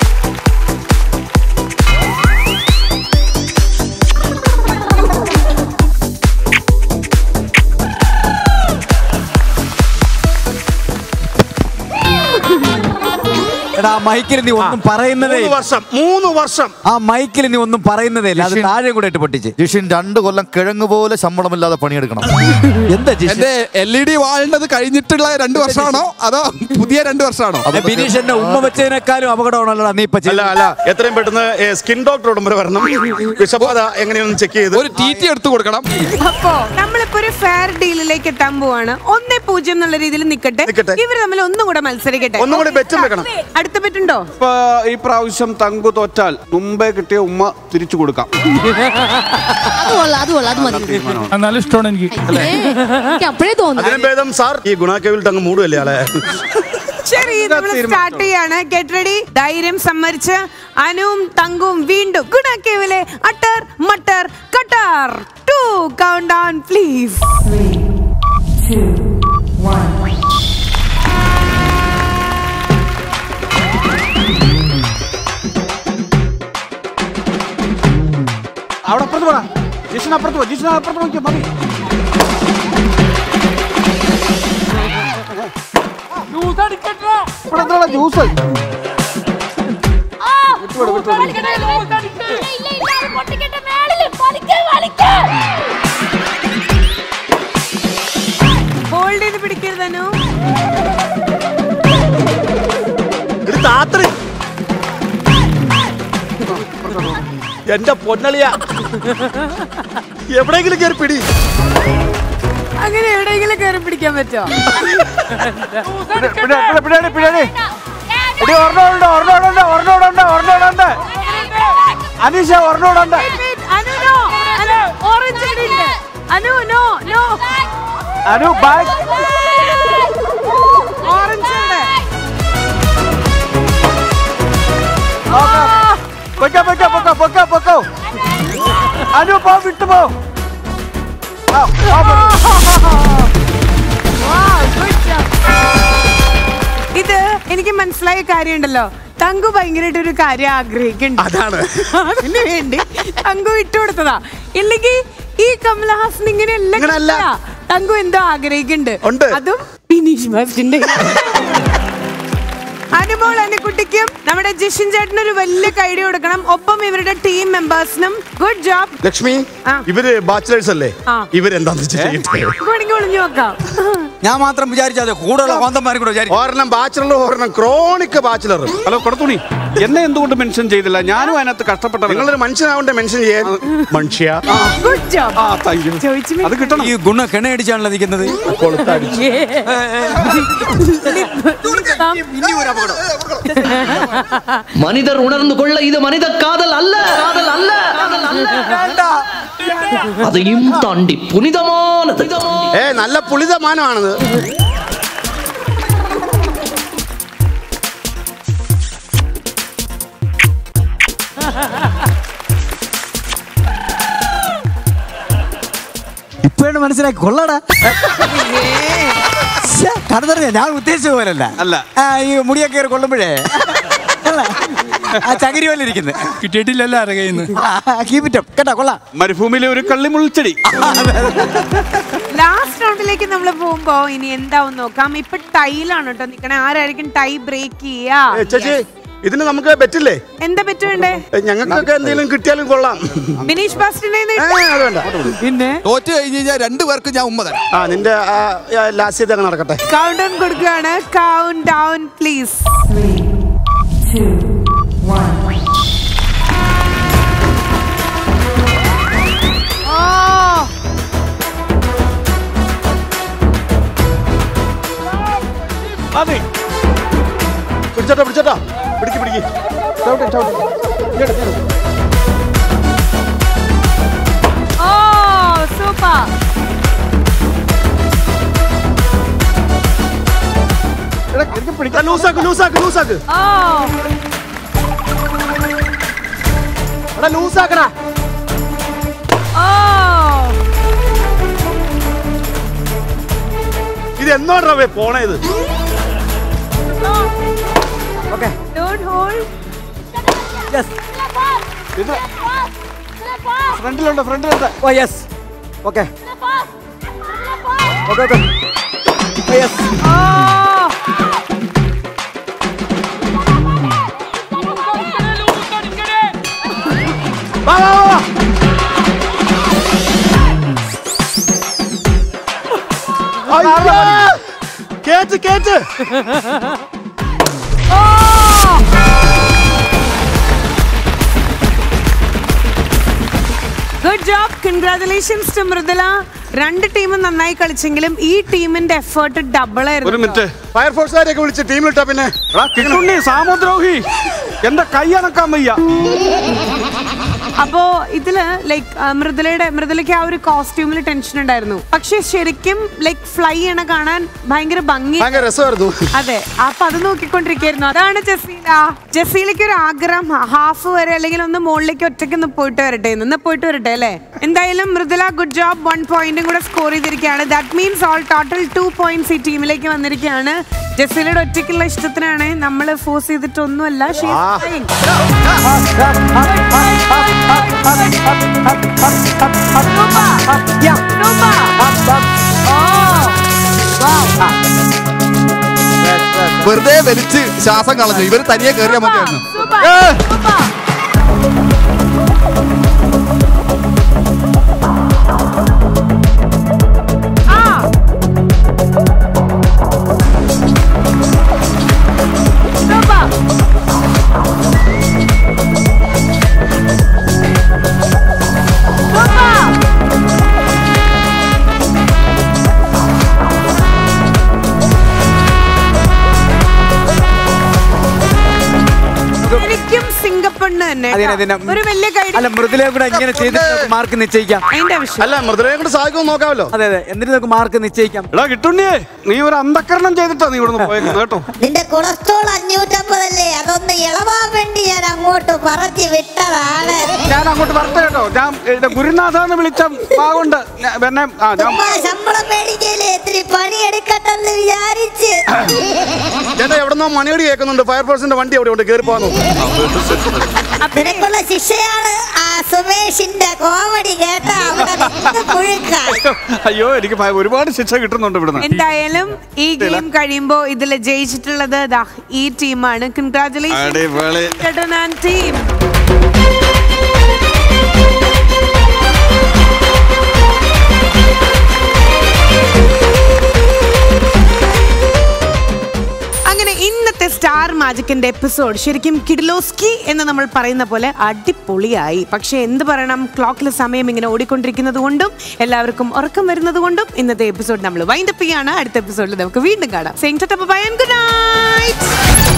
എടാ ആ മൈക്കിൽ നീ ഒന്നും പറയുന്നതേ മൂന്ന് വർഷം മൂന്ന് വർഷം ആ മൈക്കിൽ നീ ഒന്നും പറയുന്നതേ ഇല്ല അത് താഴെ കൂടെ ഇട്ട് പൊട്ടിച്ച് ജിഷിൻ രണ്ട് കൊല്ലം കിഴങ്ങ് പോലെ ശമ്പളമില്ലാതെ പണിയെടുക്കണം എന്താ ജിഷ്? എന്റെ എൽ ഇ ഡി വാളിനത് കഴിഞ്ഞിട്ടുള്ള രണ്ട് വർഷമാണോ അതോ പുതിയ രണ്ട് വർഷമാണോ ഏ, ബിനീഷ് എന്നെ ഉമ്മ വെച്ചതിനേക്കാളും അപകടമാണല്ലോ നീ ഇപ്പൊ അല്ല ചെയ്തത്. അല്ല എത്രയും പെട്ടെന്ന് സ്കിൻ ഡോക്ടറോട് മുമ്പ് വരണം വിഷബാധ എങ്ങനെയൊന്ന് ചെക്ക് ചെയ്ത് ഒരു ടി ടി എടുത്തു കൊടുക്കണം അപ്പോ നമ്മളിപ്പോ ഒരു ഫെയർ ഡീലിലേക്ക് എത്താൻ പോവാണ് ഒന്നേ പൂജ്യം എന്നുള്ള രീതിയിൽ നിക്കട്ടെ നിക്കട്ടെ. ഇവർ തമ്മിൽ ഒന്നും കൂടെ മത്സരിക്കട്ടെ ഒന്നും കൂടി ബെറ്റും വെക്കണം. അടുത്ത ബെറ്റുണ്ടോ ഇപ്പൊ ഈ പ്രാവശ്യം തങ്കു തോറ്റാൽ മുമ്പേ കിട്ടിയ ഉമ്മ തിരിച്ചു കൊടുക്കാം അത് കൊള്ളാം അത് കൊള്ളാം അത് മതി എന്നാലും ഇഷ്ടമാണ് എനിക്ക് ഏ, എനിക്ക് അപ്പോഴേ തോന്നി അതിനും ഭേദം സാർ ഈ ഗുണാക്കേവിൽ അങ്ങ് മൂടുകയല്ലേ ആളെ ശരി നമ്മൾ സ്റ്റാർട്ട് ചെയ്യാണ് ഗെറ്റ് റെഡി ധൈര്യം സമ്മരിച്ച് അനുവും തങ്കും വീണ്ടും ഗുണക്കേവിലെ utter matter cutter to countdown please അവിടെ അപ്പുറത്ത് പോടാ ജിഷൻ അപ്പുറത്ത് പോ ജിഷൻ അപ്പുറത്ത് നോക്കിയാ മതി ഇവിടെ എന്താടാ ജ്യൂസ് ഹോൾഡ് ചെയ്ത് പിടിക്കരുത് അനു ഇത് താത്രി എന്റെ പൊന്നളിയ എവിടെയെങ്കിലും കയറി പിടി അങ്ങനെ എവിടെയെങ്കിലും കയറി പിടിക്കാൻ പറ്റോ പിടി പിടി പിടി ഇടി ഒരെണ്ണമുണ്ട് ഒരെണ്ണമുണ്ട് ഒരെണ്ണമുണ്ട് ഒരെണ്ണമുണ്ട് അനീഷ ഒരെണ്ണമുണ്ട് അനു നോ അനു ഓറഞ്ച് ഉണ്ട് Anu no no Anu bag orange ഉണ്ട് പൊക്കോ പൊക്കോ പൊക്കോ പൊക്കോ പൊക്കോ അനു പോ വിട്ടു പോ ആ, ആ, പോ. Wow, good job. ഇത് എനിക്ക് മനസ്സിലായ കാര്യമുണ്ടല്ലോ തങ്കു ഭയങ്കരമായിട്ട് ഒരു കാര്യം ആഗ്രഹിക്കുന്നുണ്ട് അതാണ്. അതിന് വേണ്ടി തങ്കു വിട്ടുകൊടുത്തതാ ഇല്ലെങ്കിൽ ഈ കമലഹാസൻ ഇങ്ങനെയല്ല ഇങ്ങനെയല്ല. കിട്ടുക. തങ്കു എന്തോ ആഗ്രഹിക്കുന്നുണ്ട് ഉണ്ട്. അതും ബിനീഷ് ബാസിന്റെ അനുമോൾ അനുക്കുട്ടിക്കും നമ്മുടെ ജിഷിൻ ചേട്ടന് ഒരു വലിയ കൈഡി കൊടുക്കണം ഒപ്പം ഇവരുടെ ടീം മെമ്പേഴ്സിനും ഗുഡ് ജോബ് ലക്ഷ്മി ആ. ഇവര് ബാച്ചിലേഴ്സ് അല്ലേ ആ. ഇവരെന്താന്ന് വെച്ചാൽ ചെയ്യട്ടെ വേണമെങ്കിൽ ഒളിഞ്ഞു നോക്കാം ഞാൻ മാത്രം വിചാരിച്ചാൽ കൂടുതലുള്ള കോന്തന്മാരും കൂടെ വിചാരിച്ചു ഒരെണ്ണം ബാച്ചിലർ ഒരെണ്ണം ക്രോണിക് ബാച്ചിലർ ഹലോ കൊടുത്തുണി എന്നെ എന്തുകൊണ്ട് മെൻഷൻ ചെയ്തില്ല ഞാനും അതിനകത്ത് കഷ്ടപ്പെട്ട നിങ്ങളൊരു മനുഷ്യനാവണ്ടേ മെൻഷൻ ചെയ്യാൻ മനുഷ്യ ഗുഡ് ജോബ് ആ താങ്ക് യു ചോദിച്ചു അത് കിട്ടണം ഈ ഗുണ കിണയടിച്ചാണല്ലോ നിൽക്കുന്നത് மனிதர் உணர்ந்து கொள்ள இது மனித காதல் அல்ல காதல் அல்ல காதல் அல்ல அதையும் தாண்டி புனிதமானது ഏ നല്ല പുളിതമാനമാണത് ഇപ്പോഴാണ് മനസ്സിലാക്കി കൊള്ളടാ കട പറഞ്ഞ ഞാൻ ഉദ്ദേശിച്ച പോലല്ല അല്ല. ആ, ഈ മുടിയൊക്കെ കയറി കൊള്ളുമ്പോഴേ അല്ല. ആ ചകിരി പോലെ ഇരിക്കുന്നത് കിട്ടിയിട്ടില്ലല്ലോ അരകയിന്ന് കീപിറ്റം കേട്ടോ കൊള്ളാം മരുഭൂമിയിലെ ഒരു കള്ളി മുൾച്ചെടി ലാസ്റ്റ് റൗണ്ടിലേക്ക് നമ്മൾ പോകുമ്പോ ഇനി എന്താവും നോക്കാം ഇപ്പൊ ടൈലാണ് കേട്ടോ നിക്കണേ ആരായിരിക്കും ടൈ ബ്രേക്ക് ഏ, ചെയ്യാ ചേച്ചി ഇതിന് നമുക്ക് പറ്റില്ലേ എന്താ പറ്റുവേണ്ടേ ഏ, ഞങ്ങൾക്കൊക്കെ എന്തെങ്കിലും കിട്ടിയാലും കൊള്ളാം ബിനീഷ് ബാസ്റ്റിന്റെ ഏ, അത് വേണ്ട പിന്നെ തോറ്റ് കഴിഞ്ഞ് കഴിഞ്ഞാൽ രണ്ടു പേർക്ക് ഞാൻ ഉമ്മ തരാം ആ നിന്റെ ലാസ്യത അങ്ങ് നടക്കട്ടെ കൗണ്ട് ഡൗൺ കൊടുക്കുകയാണ് കൗണ്ട് ഡൗൺ പ്ലീസ് ഓ അതെ പിടിച്ചോട്ടോ പിടിച്ചോട്ടോ പിടിക്ക് പിടിക്ക് ചവിട്ടി ചവിട്ടി ഇങ്ങോട്ട്, ഇങ്ങോട്ട്. ഓ സൂപ്പർ എടാ, എനിക്ക് പിടിക്കാൻ ലൂസാക്ക് ലൂസാക്ക് ലൂസാക്ക് ഓ എടാ ലൂസാക്കടാ ഓ ഇത് എന്നോടാ പോണേ ഇത് ഓക്കെ ഡോണ്ട് ഹോൾഡ് ഇത് ഫ്രണ്ടിലുണ്ട് ഫ്രണ്ടിലുണ്ട് oh yes okay okay okay yes വാ വാ വാ അയ്യോ! കേറ്റ് കേറ്റ് good job congratulations to Mridula രണ്ട് ടീമും നന്നായി കളിച്ചെങ്കിലും ഈ ടീമിന്റെ എഫേർട്ട് ഡബിൾ ഒരു ആയിരുന്നു മിനിറ്റ് ഫയർഫോഴ്സുകാരെയൊക്കെ വിളിച്ച് ടീമിലിട്ടാ പിന്നെ എടാ കിട്ടുണ്ണി സാമദ്രോഹി എന്റെ കൈ അണക്കാൻ വയ്യ അപ്പോ ഇതില് ലൈക്ക് മൃദുലയുടെ മൃദുലയ്ക്ക് ആ ഒരു കോസ്റ്റ്യൂമിൽ ടെൻഷൻ ഉണ്ടായിരുന്നു പക്ഷെ ശരിക്കും ലൈക്ക് ഫ്ലൈ ചെയ്യണ കാണാൻ ഭയങ്കര ഭംഗി ഭയങ്കര രസമായിരുന്നു അതെ അപ്പൊ അത് നോക്കിക്കൊണ്ടിരിക്കായിരുന്നു അതാണ് ജസീല ജസീലയ്ക്ക് ഒരു ആഗ്രഹം ഹാഫ് വരെ അല്ലെങ്കിൽ ഒന്ന് മുകളിലേക്ക് ഒറ്റയ്ക്ക് ഒന്ന് പോയിട്ട് വരട്ടെ ഒന്ന് പോയിട്ട് വരട്ടെ അല്ലേ എന്തായാലും മൃദുല ഗുഡ് ജോബ് വൺ പോയിന്റും കൂടെ സ്കോർ ചെയ്തിരിക്കുകയാണ് that means all total two points ഈ ടീമിലേക്ക് വന്നിരിക്കുകയാണ് ജസീലയുടെ ഒറ്റയ്ക്കുള്ള ഇഷ്ടത്തിനാണ് നമ്മൾ ഫോഴ്സ് ചെയ്തിട്ടൊന്നുമല്ല She is trying. വെറുതെ വലിച്ച് ശ്വാസം കളഞ്ഞു ഇവര് തനിയെ കയറിയാൽ മതിയായിരുന്നു എനിക്കും സിംഗപ്പണ്ണ് തന്നെ അതിന് അതിന് ഒരു വലിയ കൈഡി അല്ല മൃദുലയും കൂടെ എങ്ങനെ ചെയ്തിട്ട് മാർക്ക് നിശ്ചയിക്കാം അതിന്റെ ആവശ്യം അല്ല മൃദുലയെ കൊണ്ട് സാധിക്കുമെന്ന് നോക്കാമല്ലോ അതെ അതെ എന്നിട്ട് നമുക്ക് മാർക്ക് നിശ്ചയിക്കാം എടാ കിട്ടുണ്ണിയേ നീ ഒരു അന്ധക്കരണം ചെയ്തിട്ടാ നീ ഇവിടുന്ന് പോയത് കേട്ടോ നിന്റെ കൊളസ്ട്രോൾ അഞ്ഞൂറ്റമ്പതല്ലേ അതൊന്ന് ഇളവാൻ വേണ്ടി ഞാൻ അങ്ങോട്ട് പറഞ്ഞു വിട്ടതാണ് ഞാൻ അങ്ങോട്ട് വരട്ടെ കേട്ടോ ഞാൻ എന്റെ ഗുരുനാഥ എന്ന് വിളിച്ച പാകൊണ്ട് ഞാൻ- പിന്നെ ആ ഞാൻ ചുമ്മാ ശമ്പളം മേടിക്കല്ലേ ഇത്തിരി പണിയെടുക്കട്ടെന്ന് വിചാരിച്ച് ചേട്ടാ എവിടെന്നോ മണിയടി കേൾക്കുന്നുണ്ട് ഫയർഫോഴ്സിന്റെ വണ്ടി അവിടെ ഉണ്ട് കയറി പോകാൻ നിനക്കുള്ള ശിക്ഷയാണ് ആ സുമേഷിന്റെ കോമഡി കേട്ട അവിടെ നിന്ന് പുഴുക്കാൻ അയ്യോ എനിക്ക് ഭയ- ഒരുപാട് ശിക്ഷ കിട്ടുന്നുണ്ട് ഇവിടുന്ന് എന്തായാലും ഈ ഗെയിം കഴിയുമ്പോ ഇതിൽ ജയിച്ചിട്ടുള്ളത് ദാ ഈ ടീമാണ് അടിപൊളി. കൺഗ്രാറ്റുലേഷൻ ടീം അങ്ങനെ ഇന്നത്തെ സ്റ്റാർ മാജിക്കിന്റെ എപ്പിസോഡ് ശരിക്കും കിഡിലോസ്കി എന്ന് നമ്മൾ പറയുന്ന പോലെ അടിപൊളിയായി പക്ഷെ എന്ത് പറയണം ക്ലോക്കിലെ സമയം ഇങ്ങനെ ഓടിക്കൊണ്ടിരിക്കുന്നത് കൊണ്ടും എല്ലാവർക്കും ഉറക്കം വരുന്നത് കൊണ്ടും ഇന്നത്തെ എപ്പിസോഡ് നമ്മൾ വൈൻഡപ്പ് ചെയ്യാണ് അടുത്ത എപ്പിസോഡിൽ നമുക്ക് വീണ്ടും കാണാം സെയിം ഗുഡ് നൈറ്റ്